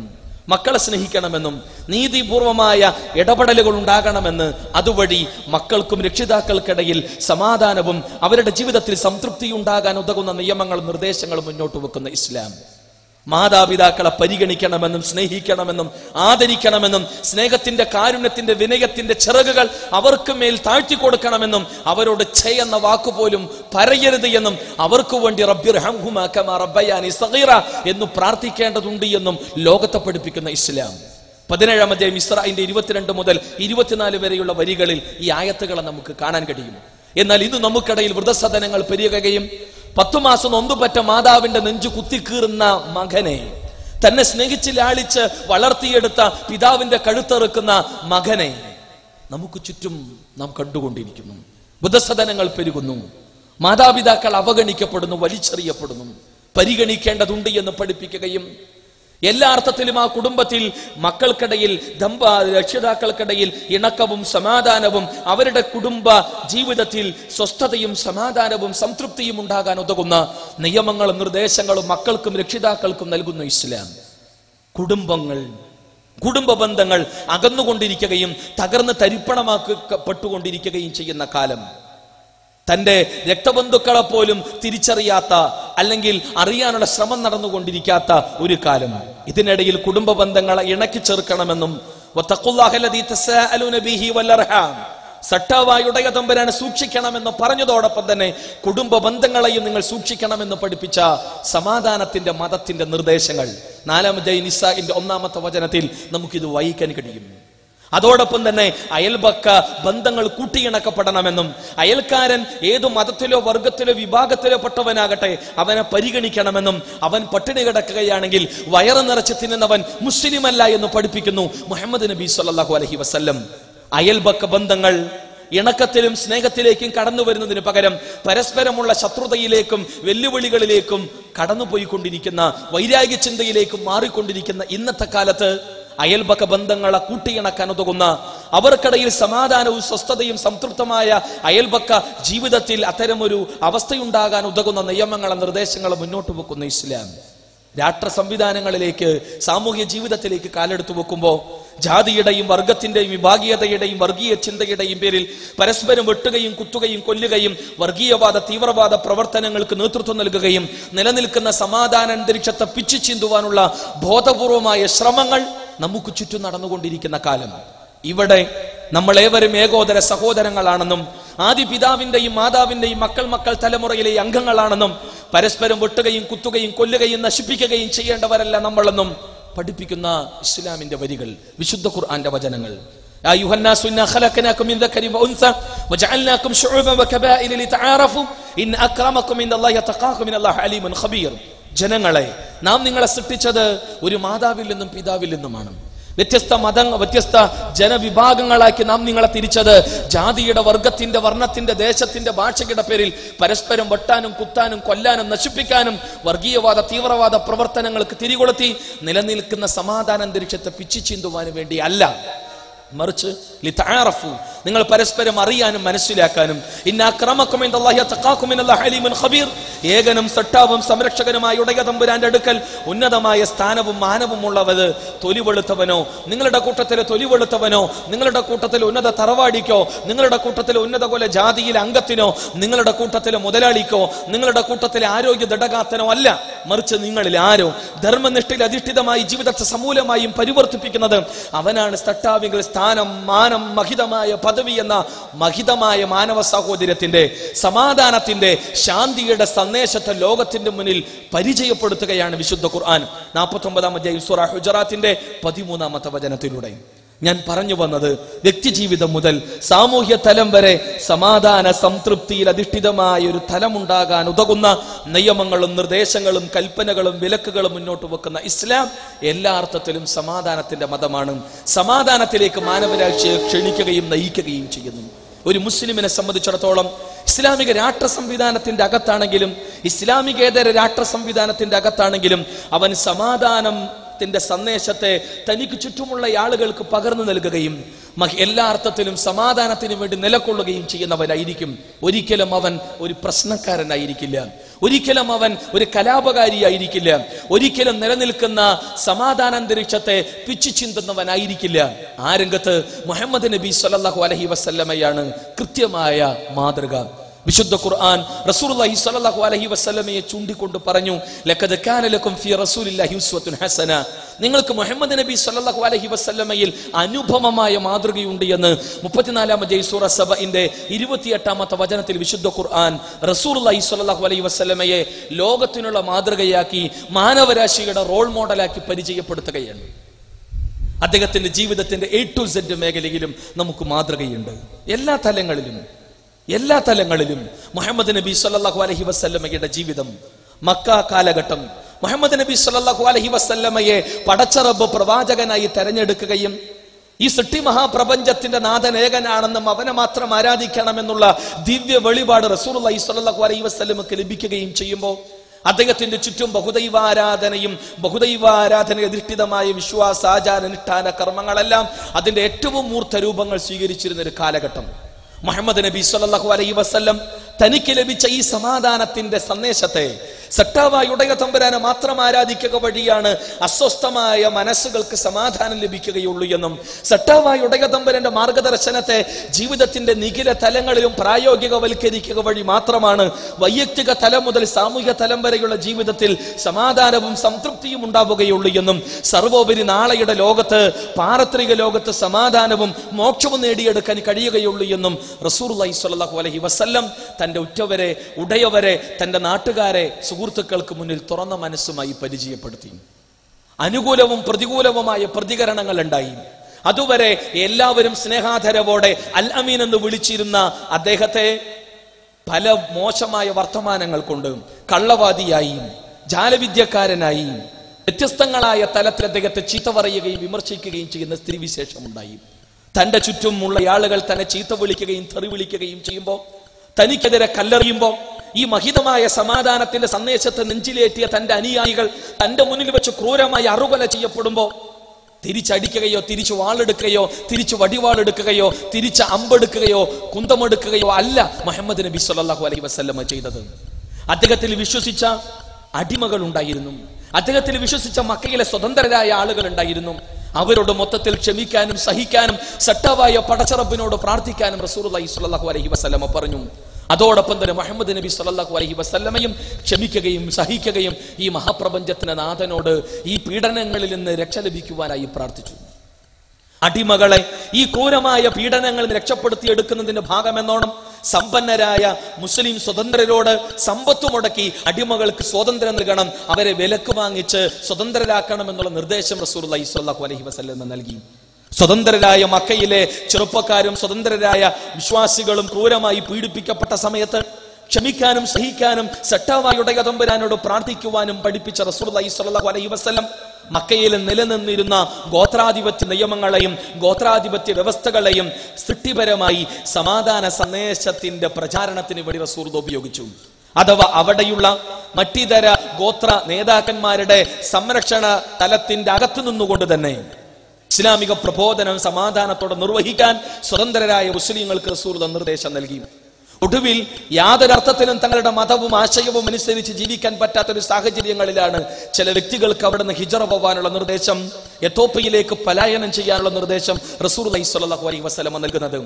Speaker 3: മക്കളെ സ്നേഹിക്കണമെന്നും നീതിപൂർവമായ ഇടപെടലുകൾ ഉണ്ടാകണമെന്ന് അതുവഴി മക്കൾക്കും രക്ഷിതാക്കൾക്കിടയിൽ സമാധാനവും അവരുടെ ജീവിതത്തിൽ സംതൃപ്തി ഉണ്ടാകാൻ ഉതകുന്ന നിയമങ്ങളും നിർദ്ദേശങ്ങളും മുന്നോട്ട് വെക്കുന്ന ഇസ്ലാം മാതാപിതാക്കളെ പരിഗണിക്കണമെന്നും സ്നേഹിക്കണമെന്നും ആദരിക്കണമെന്നും സ്നേഹത്തിന്റെ കാരുണ്യത്തിന്റെ വിനയത്തിന്റെ ചിറകുകൾ അവർക്ക് മേൽ താഴ്ത്തി കൊടുക്കണമെന്നും അവരോട് ഛേ എന്ന വാക്കുപോലും പറയരുത് എന്നും അവർക്ക് വേണ്ടി റബ്ബിർ ഹംഹുമാ കമാ റബ്ബയാനി സഗീറ എന്ന് പ്രാർത്ഥിക്കേണ്ടതുണ്ട് എന്നും ലോകത്തെ പഠിപ്പിക്കുന്ന ഇസ്ലാം പതിനേഴാം അധ്യായം ഇസ്രായിന്റെ ഇരുപത്തിരണ്ട് മുതൽ ഇരുപത്തിനാല് വരെയുള്ള വരികളിൽ ഈ ആയത്തുകളെ നമുക്ക് കാണാൻ കഴിയും എന്നാൽ ഇന്ന് നമുക്കിടയിൽ വൃദ്ധസദനങ്ങൾ പെരുകുകയും പത്തു മാസം നൊന്തുപറ്റ മാതാവിന്റെ നെഞ്ചു കുത്തിക്കീറുന്ന മകനെ തന്നെ സ്നേഹിച്ച് ലാളിച്ച് വളർത്തിയെടുത്ത പിതാവിന്റെ കഴുത്തെറുക്കുന്ന മകനെ നമുക്ക് ചുറ്റും നാം കണ്ടുകൊണ്ടിരിക്കുന്നു ബുദ്ധസദനങ്ങൾ പെരുകുന്നു മാതാപിതാക്കൾ അവഗണിക്കപ്പെടുന്നു വലിച്ചെറിയപ്പെടുന്നു പരിഗണിക്കേണ്ടതുണ്ട് എന്ന് പഠിപ്പിക്കുകയും എല്ലാ അർത്ഥത്തിലും ആ കുടുംബത്തിൽ മക്കൾക്കിടയിൽ ദമ്പ രക്ഷിതാക്കൾക്കിടയിൽ ഇണക്കവും സമാധാനവും അവരുടെ കുടുംബ ജീവിതത്തിൽ സ്വസ്ഥതയും സമാധാനവും സംതൃപ്തിയും ഉണ്ടാകാൻ ഉതകുന്ന നിയമങ്ങളും നിർദ്ദേശങ്ങളും മക്കൾക്കും രക്ഷിതാക്കൾക്കും നൽകുന്ന ഇസ്ലാം കുടുംബങ്ങൾ കുടുംബ ബന്ധങ്ങൾ അകന്നുകൊണ്ടിരിക്കുകയും തകർന്ന് തരിപ്പണമാക്കപ്പെട്ടുകൊണ്ടിരിക്കുകയും ചെയ്യുന്ന കാലം തന്റെ രക്തബന്ധുക്കളെ പോലും തിരിച്ചറിയാത്ത അല്ലെങ്കിൽ അറിയാനുള്ള ശ്രമം നടന്നുകൊണ്ടിരിക്കാത്ത ഒരു കാലം ഇതിനിടയിൽ കുടുംബ ബന്ധങ്ങളെ ഇണക്കി ചേർക്കണമെന്നും വത്തഖുല്ലാഹല്ലദീ തസാഅലൂന ബിഹി വല്ലർഹാം. സട്ടാവായ ഉടയ തമ്പുരാനെ സൂക്ഷിക്കണമെന്ന് പറഞ്ഞതോടൊപ്പം തന്നെ കുടുംബ ബന്ധങ്ങളെയും നിങ്ങൾ സൂക്ഷിക്കണമെന്ന് പഠിപ്പിച്ച സമാധാനത്തിന്റെ മതത്തിന്റെ നിർദ്ദേശങ്ങൾ നാലാമത്തെ നിസാഇന്റെ ഒന്നാമത്തെ വചനത്തിൽ നമുക്കിത് വായിക്കാൻ കഴിയും അതോടൊപ്പം തന്നെ അയൽപക്ക ബന്ധങ്ങൾ കൂട്ടിയിണക്കപ്പെടണമെന്നും അയൽക്കാരൻ ഏതു മതത്തിലോ വർഗത്തിലോ വിഭാഗത്തിലോ പെട്ടവനാകട്ടെ അവനെ പരിഗണിക്കണമെന്നും അവൻ പട്ടിണി കിടക്കുകയാണെങ്കിൽ വയറ് നിറച്ച് തിന്നുന്നവൻ മുസ്ലിമല്ല എന്ന് പഠിപ്പിക്കുന്നു മുഹമ്മദ് നബി സല്ലല്ലാഹു അലൈഹി വസല്ലം അയൽപക്ക ബന്ധങ്ങൾ ഇണക്കത്തിലും സ്നേഹത്തിലേക്കും കടന്നു വരുന്നതിന് പകരം പരസ്പരമുള്ള ശത്രുതയിലേക്കും വെല്ലുവിളികളിലേക്കും കടന്നുപോയിക്കൊണ്ടിരിക്കുന്ന വൈരാഗ്യ ചിന്തയിലേക്കും മാറിക്കൊണ്ടിരിക്കുന്ന ഇന്നത്തെ കാലത്ത് അയൽപക്ക ബന്ധങ്ങളെ കൂട്ടിയിണക്കാൻ ഉതകുന്ന അവർക്കിടയിൽ സമാധാനവും സ്വസ്ഥതയും സംതൃപ്തമായ അയൽപക്ക ജീവിതത്തിൽ അത്തരമൊരു അവസ്ഥയുണ്ടാകാൻ ഉതകുന്ന നിയമങ്ങളും നിർദ്ദേശങ്ങളും മുന്നോട്ട് വെക്കുന്ന ഇസ്ലാം രാഷ്ട്ര സംവിധാനങ്ങളിലേക്ക് സാമൂഹ്യ ജീവിതത്തിലേക്ക് കാലെടുത്തു വെക്കുമ്പോൾ ജാതിയുടെയും വർഗത്തിന്റെയും വിഭാഗീയതയുടെയും വർഗീയ ചിന്തയുടെയും പേരിൽ പരസ്പരം വെട്ടുകയും കുത്തുകയും കൊല്ലുകയും വർഗീയവാദ തീവ്രവാദ പ്രവർത്തനങ്ങൾക്ക് നേതൃത്വം നൽകുകയും നിലനിൽക്കുന്ന സമാധാന അന്തരീക്ഷത്തെ പിച്ചു ചീന്തുവാനുള്ള ബോധപൂർവമായ ശ്രമങ്ങൾ നമുക്ക് ചുറ്റും നടന്നുകൊണ്ടിരിക്കുന്ന കാലം ഇവിടെ നമ്മളേവരും ഏകോദര സഹോദരങ്ങളാണെന്നും ആദ്യ പിതാവിന്റെയും മാതാവിന്റെയും മക്കൾ മക്കൾ തലമുറയിലെ അംഗങ്ങളാണെന്നും പരസ്പരം വെട്ടുകയും കുത്തുകയും കൊല്ലുകയും നശിപ്പിക്കുകയും ചെയ്യേണ്ടവരല്ല നമ്മളെന്നും പഠിപ്പിക്കുന്ന ഇസ്ലാമിന്റെ വരികൾ വിശുദ്ധ ഖുർആന്റെ വചനങ്ങൾ يا أيها الناس إنا خلقناكم من ذكر وأنثى وجعلناكم شعوبا وكبائل لتعارفوا إن أكرمكم عند الله يتقاكم من الله عليم خبير ജനങ്ങളെ നാം നിങ്ങളെ സൃഷ്ടിച്ചത് ഒരു മാതാവിൽ നിന്നും പിതാവിൽ നിന്നുമാണ് വ്യത്യസ്ത മത വ്യത്യസ്ത ജനവിഭാഗങ്ങളാക്കി നാം നിങ്ങളെ തിരിച്ചത് ജാതിയുടെ വർഗത്തിന്റെ വർണ്ണത്തിന്റെ ദേശത്തിന്റെ ഭാഷയുടെ പേരിൽ പരസ്പരം വെട്ടാനും കുത്താനും കൊല്ലാനും നശിപ്പിക്കാനും വർഗീയവാദ തീവ്രവാദ പ്രവർത്തനങ്ങൾക്ക് തിരികൊളുത്തി നിലനിൽക്കുന്ന സമാധാന അന്തരീക്ഷത്തെ പിച്ചു ചീന്തുവാനും വേണ്ടി അല്ല മറിച്ച് ലിതആറഫു നിങ്ങൾ പരസ്പരം അറിയാനും മനസ്സിലാക്കാനും ഇന്നാക്രമക്കും ഖബീർ ഏകനും സട്ടാവും സംരക്ഷകനുമായ ഉടയ തമ്പുരാന്റെ അടുക്കൽ ഉന്നതമായ സ്ഥാനവും മാനവും ഉള്ളവത് തൊലിവെളുത്തവനോ നിങ്ങളുടെ കൂട്ടത്തിലെ തൊലിവെളുത്തവനോ നിങ്ങളുടെ കൂട്ടത്തിലെ ഉന്നത തറവാടിക്കോ നിങ്ങളുടെ കൂട്ടത്തിലെ ഉന്നത കൊല ജാതിയിലെ അംഗത്തിനോ നിങ്ങളുടെ കൂട്ടത്തിലെ മുതലാളിക്കോ നിങ്ങളുടെ കൂട്ടത്തിലെ ആരോഗ്യ ദടകാത്തനോ അല്ല മറിച്ച് നിങ്ങളിൽ ആരോ ധർമ്മനിഷ്ഠയിൽ അധിഷ്ഠിതമായി ജീവിതത്തെ സമൂലമായും പരിവർത്തിപ്പിക്കുന്നത് അവനാണ് സട്ടാവികൾ സ്ഥാനം മാനം മഹിതമായ പദവി എന്ന മഹിതമായ മാനവ സഹോദര്യത്തിന്റെ സമാധാനത്തിന്റെ ശാന്തിയുടെ സന്ദേശത്തെ ലോകത്തിന്റെ മുന്നിൽ പരിചയപ്പെടുത്തുകയാണ് വിശുദ്ധ ഖുർആൻ നാൽപ്പത്തി ഒമ്പതാം അധ്യായം സൂറ ഹുജറാത്തിന്റെ പതിമൂന്നാമത്തെ വചനത്തിലൂടെ ഞാൻ പറഞ്ഞു വന്നത് വ്യക്തിജീവിതം മുതൽ സാമൂഹ്യ തലം വരെ സമാധാന സംതൃപ്തിയിൽ അധിഷ്ഠിതമായ ഒരു തലമുണ്ടാകാൻ ഉതകുന്ന നിയമങ്ങളും നിർദ്ദേശങ്ങളും കൽപ്പനകളും വിലക്കുകളും മുന്നോട്ട് വെക്കുന്ന ഇസ്ലാം എല്ലാ അർത്ഥത്തിലും സമാധാനത്തിന്റെ മതമാണ് സമാധാനത്തിലേക്ക് മാനവരാശിയെ ക്ഷണിക്കുകയും നയിക്കുകയും ചെയ്യുന്നു ഒരു മുസ്ലിമിനെ സംബന്ധിച്ചിടത്തോളം ഇസ്ലാമിക രാഷ്ട്ര സംവിധാനത്തിന്റെ അകത്താണെങ്കിലും ഇസ്ലാമികേതര രാഷ്ട്ര സംവിധാനത്തിന്റെ അകത്താണെങ്കിലും അവൻ സമാധാനം ത്തിന്റെ സന്ദേശത്തെ തനിക്ക് ചുറ്റുമുള്ള ആളുകൾക്ക് പകർന്നു നൽകുകയും മഹ് എല്ലാ അർത്ഥത്തിലും സമാധാനത്തിന് വേണ്ടി നിലകൊള്ളുകയും ചെയ്യുന്നവനായിരിക്കും ഒരിക്കലും അവൻ ഒരു പ്രശ്നക്കാരനായിരിക്കില്ല ഒരിക്കലും അവൻ ഒരു കലാപകാരിയായിരിക്കില്ല ഒരിക്കലും നിലനിൽക്കുന്ന സമാധാനാന്തരീക്ഷത്തെ പിച്ചു ചിന്തുന്നവനായിരിക്കില്ല ആ രംഗത്ത് മുഹമ്മദ് നബി സല്ലല്ലാഹു അലൈഹി വസല്ലമയാണ് കൃത്യമായ മാതൃക വിശുദ്ധ ഖുർആൻ റസൂലുള്ളാഹി സ്വല്ലല്ലാഹു അലൈഹി വസല്ലമയെ ചൂണ്ടിക്കൊണ്ട് പറഞ്ഞു ലഖദ് കാന ലക്കും ഫീ റസൂലില്ലാഹി ഉസ്വത്തുൻ ഹസന നിങ്ങൾക്ക് മുഹമ്മദ് നബി സ്വല്ലല്ലാഹു അലൈഹി വസല്ലമയിൽ അനുപമമായ മാതൃകയുണ്ട് എന്ന് മുപ്പത്തിനാലാമത്തെ സൂറ സബഇന്റെ ഇരുപത്തിയെട്ടാമത്തെ വചനത്തിൽ വിശുദ്ധ ഖുർആൻ റസൂലുള്ളാഹി സ്വല്ലല്ലാഹു അലൈഹി വസല്ലമയെ ലോകത്തിനുള്ള മാതൃകയാക്കി മാനവരാശിയുടെ റോൾ മോഡലാക്കി പരിചയപ്പെടുത്തുകയാണ് അദ്ദേഹത്തിന്റെ ജീവിതത്തിന്റെ എ ടു സെഡ് മേഖലയിലും നമുക്ക് മാതൃകയുണ്ട് എല്ലാ തലങ്ങളിലും എല്ലാ തലങ്ങളിലും മുഹമ്മദ് നബി സല്ലല്ലാഹു അലൈഹി വസല്ലമയുടെ ജീവിതം മക്ക കാലഘട്ടം മുഹമ്മദ് നബി സല്ലല്ലാഹു അലൈഹി വസല്ലമയെ പടച്ചറബ് പ്രവാചകനായി തെരഞ്ഞെടുക്കുകയും ഈ സൃഷ്ടി മഹാപ്രപഞ്ചത്തിന്റെ നാഥൻ ഏകനാണെന്നും അവനെ മാത്രം ആരാധിക്കണമെന്നുള്ള ദിവ്യ വെളിപാട് റസൂലുള്ളാഹി സ്വല്ലല്ലാഹു അലൈഹി വസല്ലമക്ക് ലഭിക്കുകയും ചെയ്യുമ്പോൾ അദ്ദേഹത്തിന്റെ ചുറ്റും ബഹുദൈവാരാധനയും ബഹുദൈവാരാധന അധിഷ്ഠിതമായ വിശ്വാസ ആചാര അനുഷ്ഠാന കർമ്മങ്ങളെല്ലാം അതിന്റെ ഏറ്റവും മൂർത്ത രൂപങ്ങൾ സ്വീകരിച്ചിരുന്ന ഒരു കാലഘട്ടം മുഹമ്മദ് നബി സല്ലല്ലാഹു അലൈഹി വസല്ലം തനിക്ക് ലഭിച്ച ഈ സമാധാനത്തിന്റെ സന്ദേശത്തെ സട്ടാവായ ഉടയ തമ്പുരാനെ മാത്രം ആരാധിക്കുക വഴിയാണ് അസ്വസ്ഥമായ മനസ്സുകൾക്ക് സമാധാനം ലഭിക്കുകയുള്ളൂ എന്നും സട്ടാവായ ഉടയ തമ്പുരാന്റെ മാർഗദർശനത്തെ ജീവിതത്തിന്റെ നിഖില തലങ്ങളിലും പ്രായോഗികവൽക്കരിക്കുക വഴി മാത്രമാണ് വൈയക്തിക തലം മുതൽ സാമൂഹിക തലം വരെയുള്ള ജീവിതത്തിൽ സമാധാനവും സംതൃപ്തിയും ഉണ്ടാവുകയുള്ളൂ എന്നും സർവോപരി നാളെയുടെ ലോകത്ത് പാരത്രിക ലോകത്ത് സമാധാനവും മോക്ഷവും നേടിയെടുക്കാൻ കഴിയുകയുള്ളൂ എന്നും റസൂർലൈ സ്വല്ലല്ലാഹു അലൈഹി വസല്ലം തന്റെ ഉറ്റവരെ ഉടയവരെ തന്റെ നാട്ടുകാരെ സുഹൃത്തുക്കൾക്ക് മുന്നിൽ തുറന്ന മനസ്സുമായി പരിചയപ്പെടുത്തി അനുകൂലവും പ്രതികൂലവുമായ പ്രതികരണങ്ങൾ ഉണ്ടായി അതുവരെ എല്ലാവരും സ്നേഹാധരവോടെ അൽ അമീൻ എന്ന് വിളിച്ചിരുന്ന അദ്ദേഹത്തെ പല മോശമായ വർത്തമാനങ്ങൾ കൊണ്ട് കള്ളവാദിയായി ജാലവിദ്യക്കാരനായി വ്യത്യസ്തങ്ങളായ തലത്തിൽ അദ്ദേഹത്തെ ചീത്ത പറയുകയും വിമർശിക്കുകയും ചെയ്യുന്ന സ്ഥിതിവിശേഷമുണ്ടായി തന്റെ ചുറ്റുമുള്ള ആളുകൾ തന്നെ ചീത്ത വിളിക്കുകയും തെറി വിളിക്കുകയും ചെയ്യുമ്പോൾ തനിക്കെതിരെ കല്ലെറിയുമ്പോൾ ഈ മഹിതമായ സമാധാനത്തിന്റെ സന്ദേശത്തെ നെഞ്ചിലേറ്റിയ തന്റെ അനുയായികൾ തന്റെ മുന്നിൽ വെച്ച് ക്രൂരമായി അറുകൊല ചെയ്യപ്പെടുമ്പോൾ തിരിച്ചടിക്കുകയോ തിരിച്ചു വാളെടുക്കുകയോ തിരിച്ചു വടിവാളെടുക്കുകയോ തിരിച്ച് അമ്പെടുക്കുകയോ കുന്തമെടുക്കുകയോ അല്ല മുഹമ്മദ് നബി സല്ലല്ലാഹു അലൈഹി വസല്ലമ ചെയ്തത് അദ്ദേഹത്തിൽ വിശ്വസിച്ച അടിമകൾ ഉണ്ടായിരുന്നു അദ്ദേഹത്തിൽ വിശ്വസിച്ച മക്കയിലെ സ്വതന്ത്രരായ ആളുകൾ ഉണ്ടായിരുന്നു അവരോട് മൊത്തത്തിൽ ക്ഷമിക്കാനും സഹിക്കാനും സട്ടാവായ പടച്ചറബിനോട് പ്രാർത്ഥിക്കാനും റസൂലുള്ളാഹി സ്വല്ലല്ലാഹു അലൈഹി വസല്ലമ പറഞ്ഞു അതോടൊപ്പം തന്നെ മുഹമ്മദ് നബി സല്ലല്ലാഹു അലൈഹി വസല്ലമയും ക്ഷമിക്കുകയും സഹിക്കുകയും ഈ മഹാപ്രപഞ്ചത്തിന്റെ നാഥനോട് ഈ പീഡനങ്ങളിൽ നിന്ന് രക്ഷ ലഭിക്കുവാനായി പ്രാർത്ഥിച്ചു അടിമകളെ ഈ ക്രൂരമായ പീഡനങ്ങളിൽ നിന്ന് രക്ഷപ്പെടുത്തി എടുക്കുന്നതിന്റെ ഭാഗമെന്നോണം സമ്പന്നരായ മുസ്ലിം സ്വതന്ത്രരോട് സമ്പത്ത് മുടക്കി അടിമകൾക്ക് സ്വാതന്ത്ര്യം നൽകണം അവരെ വിലക്ക് വാങ്ങിച്ച് സ്വതന്ത്രരാക്കണം എന്നുള്ള നിർദ്ദേശം റസൂർ സ്വല്ലല്ലാഹു അലൈഹി വസല്ലം നൽകി സ്വതന്ത്രരായ മക്കയിലെ ചെറുപ്പക്കാരും സ്വതന്ത്രരായ വിശ്വാസികളും ക്രൂരമായി പീഡിപ്പിക്കപ്പെട്ട സമയത്ത് ക്ഷമിക്കാനും സഹിക്കാനും സട്ടാവായുടെ കതമ്പരാനോട് പ്രാർത്ഥിക്കുവാനും പഠിപ്പിച്ച റസൂർ സ്വല്ലല്ലാഹു അലൈഹി വസല്ലം മക്കയിൽ നിലനിന്നിരുന്ന ഗോത്രാധിപത്യ നിയമങ്ങളെയും ഗോത്രാധിപത്യ വ്യവസ്ഥകളെയും സൃഷ്ടിപരമായി സമാധാന സന്ദേശത്തിന്റെ പ്രചാരണത്തിന് വേണ്ടി റസൂർ ഉപയോഗിച്ചു അഥവാ അവിടെയുള്ള മറ്റിതര ഗോത്ര നേതാക്കന്മാരുടെ സംരക്ഷണ തലത്തിന്റെ അകത്തു നിന്നുകൊണ്ട് തന്നെ ഇസ്ലാമിക പ്രബോധനം സമാധാനത്തോടെ നിർവഹിക്കാൻ സ്വതന്ത്രരായ മുസ്ലിങ്ങൾക്ക് റസൂർ നിർദ്ദേശം നൽകി ഒടുവിൽ യാതൊരർത്ഥത്തിലും തങ്ങളുടെ മതവും ആശയവും അനുസരിച്ച് ജീവിക്കാൻ പറ്റാത്ത ഒരു സാഹചര്യങ്ങളിലാണ് ചില വ്യക്തികൾക്ക് അവിടെ നിന്ന് ഹിജറ പോകാനുള്ള നിർദ്ദേശം എത്തോപ്പയിലേക്ക് പലായനം ചെയ്യാനുള്ള നിർദ്ദേശം റസൂർ അലൈഹി അലൈഹി വസ്ലമ നൽകുന്നത്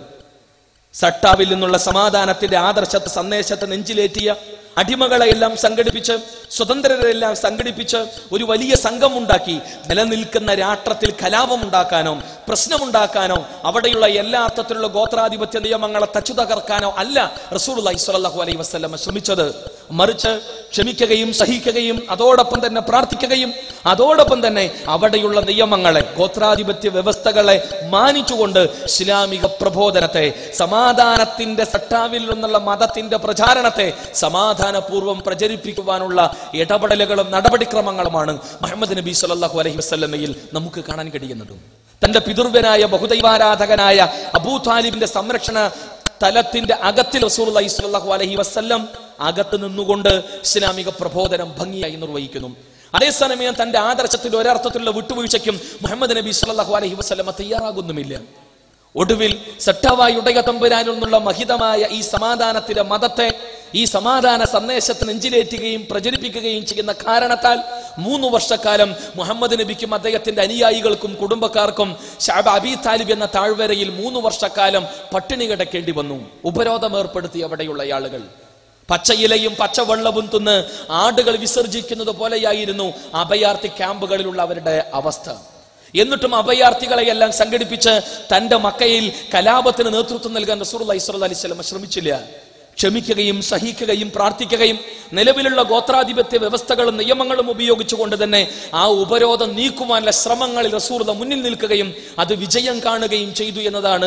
Speaker 3: സട്ടാവിൽ നിന്നുള്ള സമാധാനത്തിന്റെ ആദർശത്തെ സന്ദേശത്തെ നെഞ്ചിലേറ്റിയ അടിമകളെയെല്ലാം സംഘടിപ്പിച്ച് സ്വതന്ത്രരെല്ലാം സംഘടിപ്പിച്ച് ഒരു വലിയ സംഘം ഉണ്ടാക്കി നിലനിൽക്കുന്ന രാഷ്ട്രത്തിൽ കലാപമുണ്ടാക്കാനോ പ്രശ്നമുണ്ടാക്കാനോ അവിടെയുള്ള എല്ലാ അർത്ഥത്തിലുള്ള ഗോത്രാധിപത്യ നിയമങ്ങളെ തച്ചു തകർക്കാനോ അല്ല റസൂൽ സ്വല്ലല്ലാഹു അലൈഹി വസല്ലമ ശ്രമിച്ചത് മറിച്ച് ക്ഷമിക്കുകയും സഹിക്കുകയും അതോടൊപ്പം തന്നെ പ്രാർത്ഥിക്കുകയും അതോടൊപ്പം തന്നെ അവിടെയുള്ള നിയമങ്ങളെ ഗോത്രാധിപത്യ വ്യവസ്ഥകളെ മാനിച്ചുകൊണ്ട് ഇസ്ലാമിക പ്രബോധനത്തെ സമാധാനത്തിന്റെ സട്ടാവിൽ നിന്നുള്ള മതത്തിന്റെ പ്രചാരണത്തെ സമാധാനപൂർവ്വം പ്രചരിപ്പിക്കുവാനുള്ള ഇടപെടലുകളും നടപടിക്രമങ്ങളുമാണ് മുഹമ്മദ് നബി സല്ലല്ലാഹു അലൈഹി വസല്ലമയിൽ നമുക്ക് കാണാൻ കഴിയുന്നത് തന്റെ പിതൃവനായ ബഹുദൈവാരാധകനായ അബൂ താലിബിന്റെ സംരക്ഷണ തലത്തിന്റെ അകത്തിൽ റസൂലുള്ളാഹി സ്വല്ലല്ലാഹു അലൈഹി വസല്ലം അകത്ത് നിന്നുകൊണ്ട് ഇസ്ലാമിക പ്രബോധനം ഭംഗിയായി നിർവഹിക്കുന്നു അതേസമയം തന്റെ ആദർശത്തിൽ ഒരർത്ഥത്തിലുള്ള വിട്ടുവീഴ്ചയ്ക്കും മുഹമ്മദ് നബി സല്ലല്ലാഹു അലൈഹി വസല്ലമ തയ്യാറാകുന്നുമില്ല ഒടുവിൽ സട്ടവായുടെ തമ്പുരാനിൽ നിന്നുള്ള മഹിതമായ ഈ സമാധാനത്തിന്റെ മതത്തെ ഈ സമാധാന സന്ദേശത്തെ നെഞ്ചിലേറ്റുകയും പ്രചരിപ്പിക്കുകയും ചെയ്യുന്ന കാരണത്താൽ മൂന്ന് വർഷക്കാലം മുഹമ്മദ് നബിക്കും അദ്ദേഹത്തിന്റെ അനുയായികൾക്കും കുടുംബക്കാർക്കും ഷാബ് അബി താലിബ് എന്ന താഴ്വരയിൽ മൂന്ന് വർഷക്കാലം പട്ടിണി കിടക്കേണ്ടി വന്നു ഉപരോധം ഏർപ്പെടുത്തി അവിടെയുള്ള ആളുകൾ പച്ചയിലയും പച്ചവെള്ളവും തിന്ന് ആടുകൾ വിസർജിക്കുന്നത് പോലെയായിരുന്നു അഭയാർത്ഥി ക്യാമ്പുകളിലുള്ള അവരുടെ അവസ്ഥ എന്നിട്ടും അഭയാർത്ഥികളെയെല്ലാം സംഘടിപ്പിച്ച് തന്റെ മക്കയിൽ കലാപത്തിന് നേതൃത്വം നൽകാൻ റസൂർ അലൈഹി അലൈഹി സ്വലമ ശ്രമിച്ചില്ല ക്ഷമിക്കുകയും സഹിക്കുകയും പ്രാർത്ഥിക്കുകയും നിലവിലുള്ള ഗോത്രാധിപത്യ വ്യവസ്ഥകളും നിയമങ്ങളും ഉപയോഗിച്ചുകൊണ്ട് തന്നെ ആ ഉപരോധം നീക്കുവാനുള്ള ശ്രമങ്ങളിൽ റസൂർദ മുന്നിൽ നിൽക്കുകയും അത് വിജയം കാണുകയും ചെയ്തു എന്നതാണ്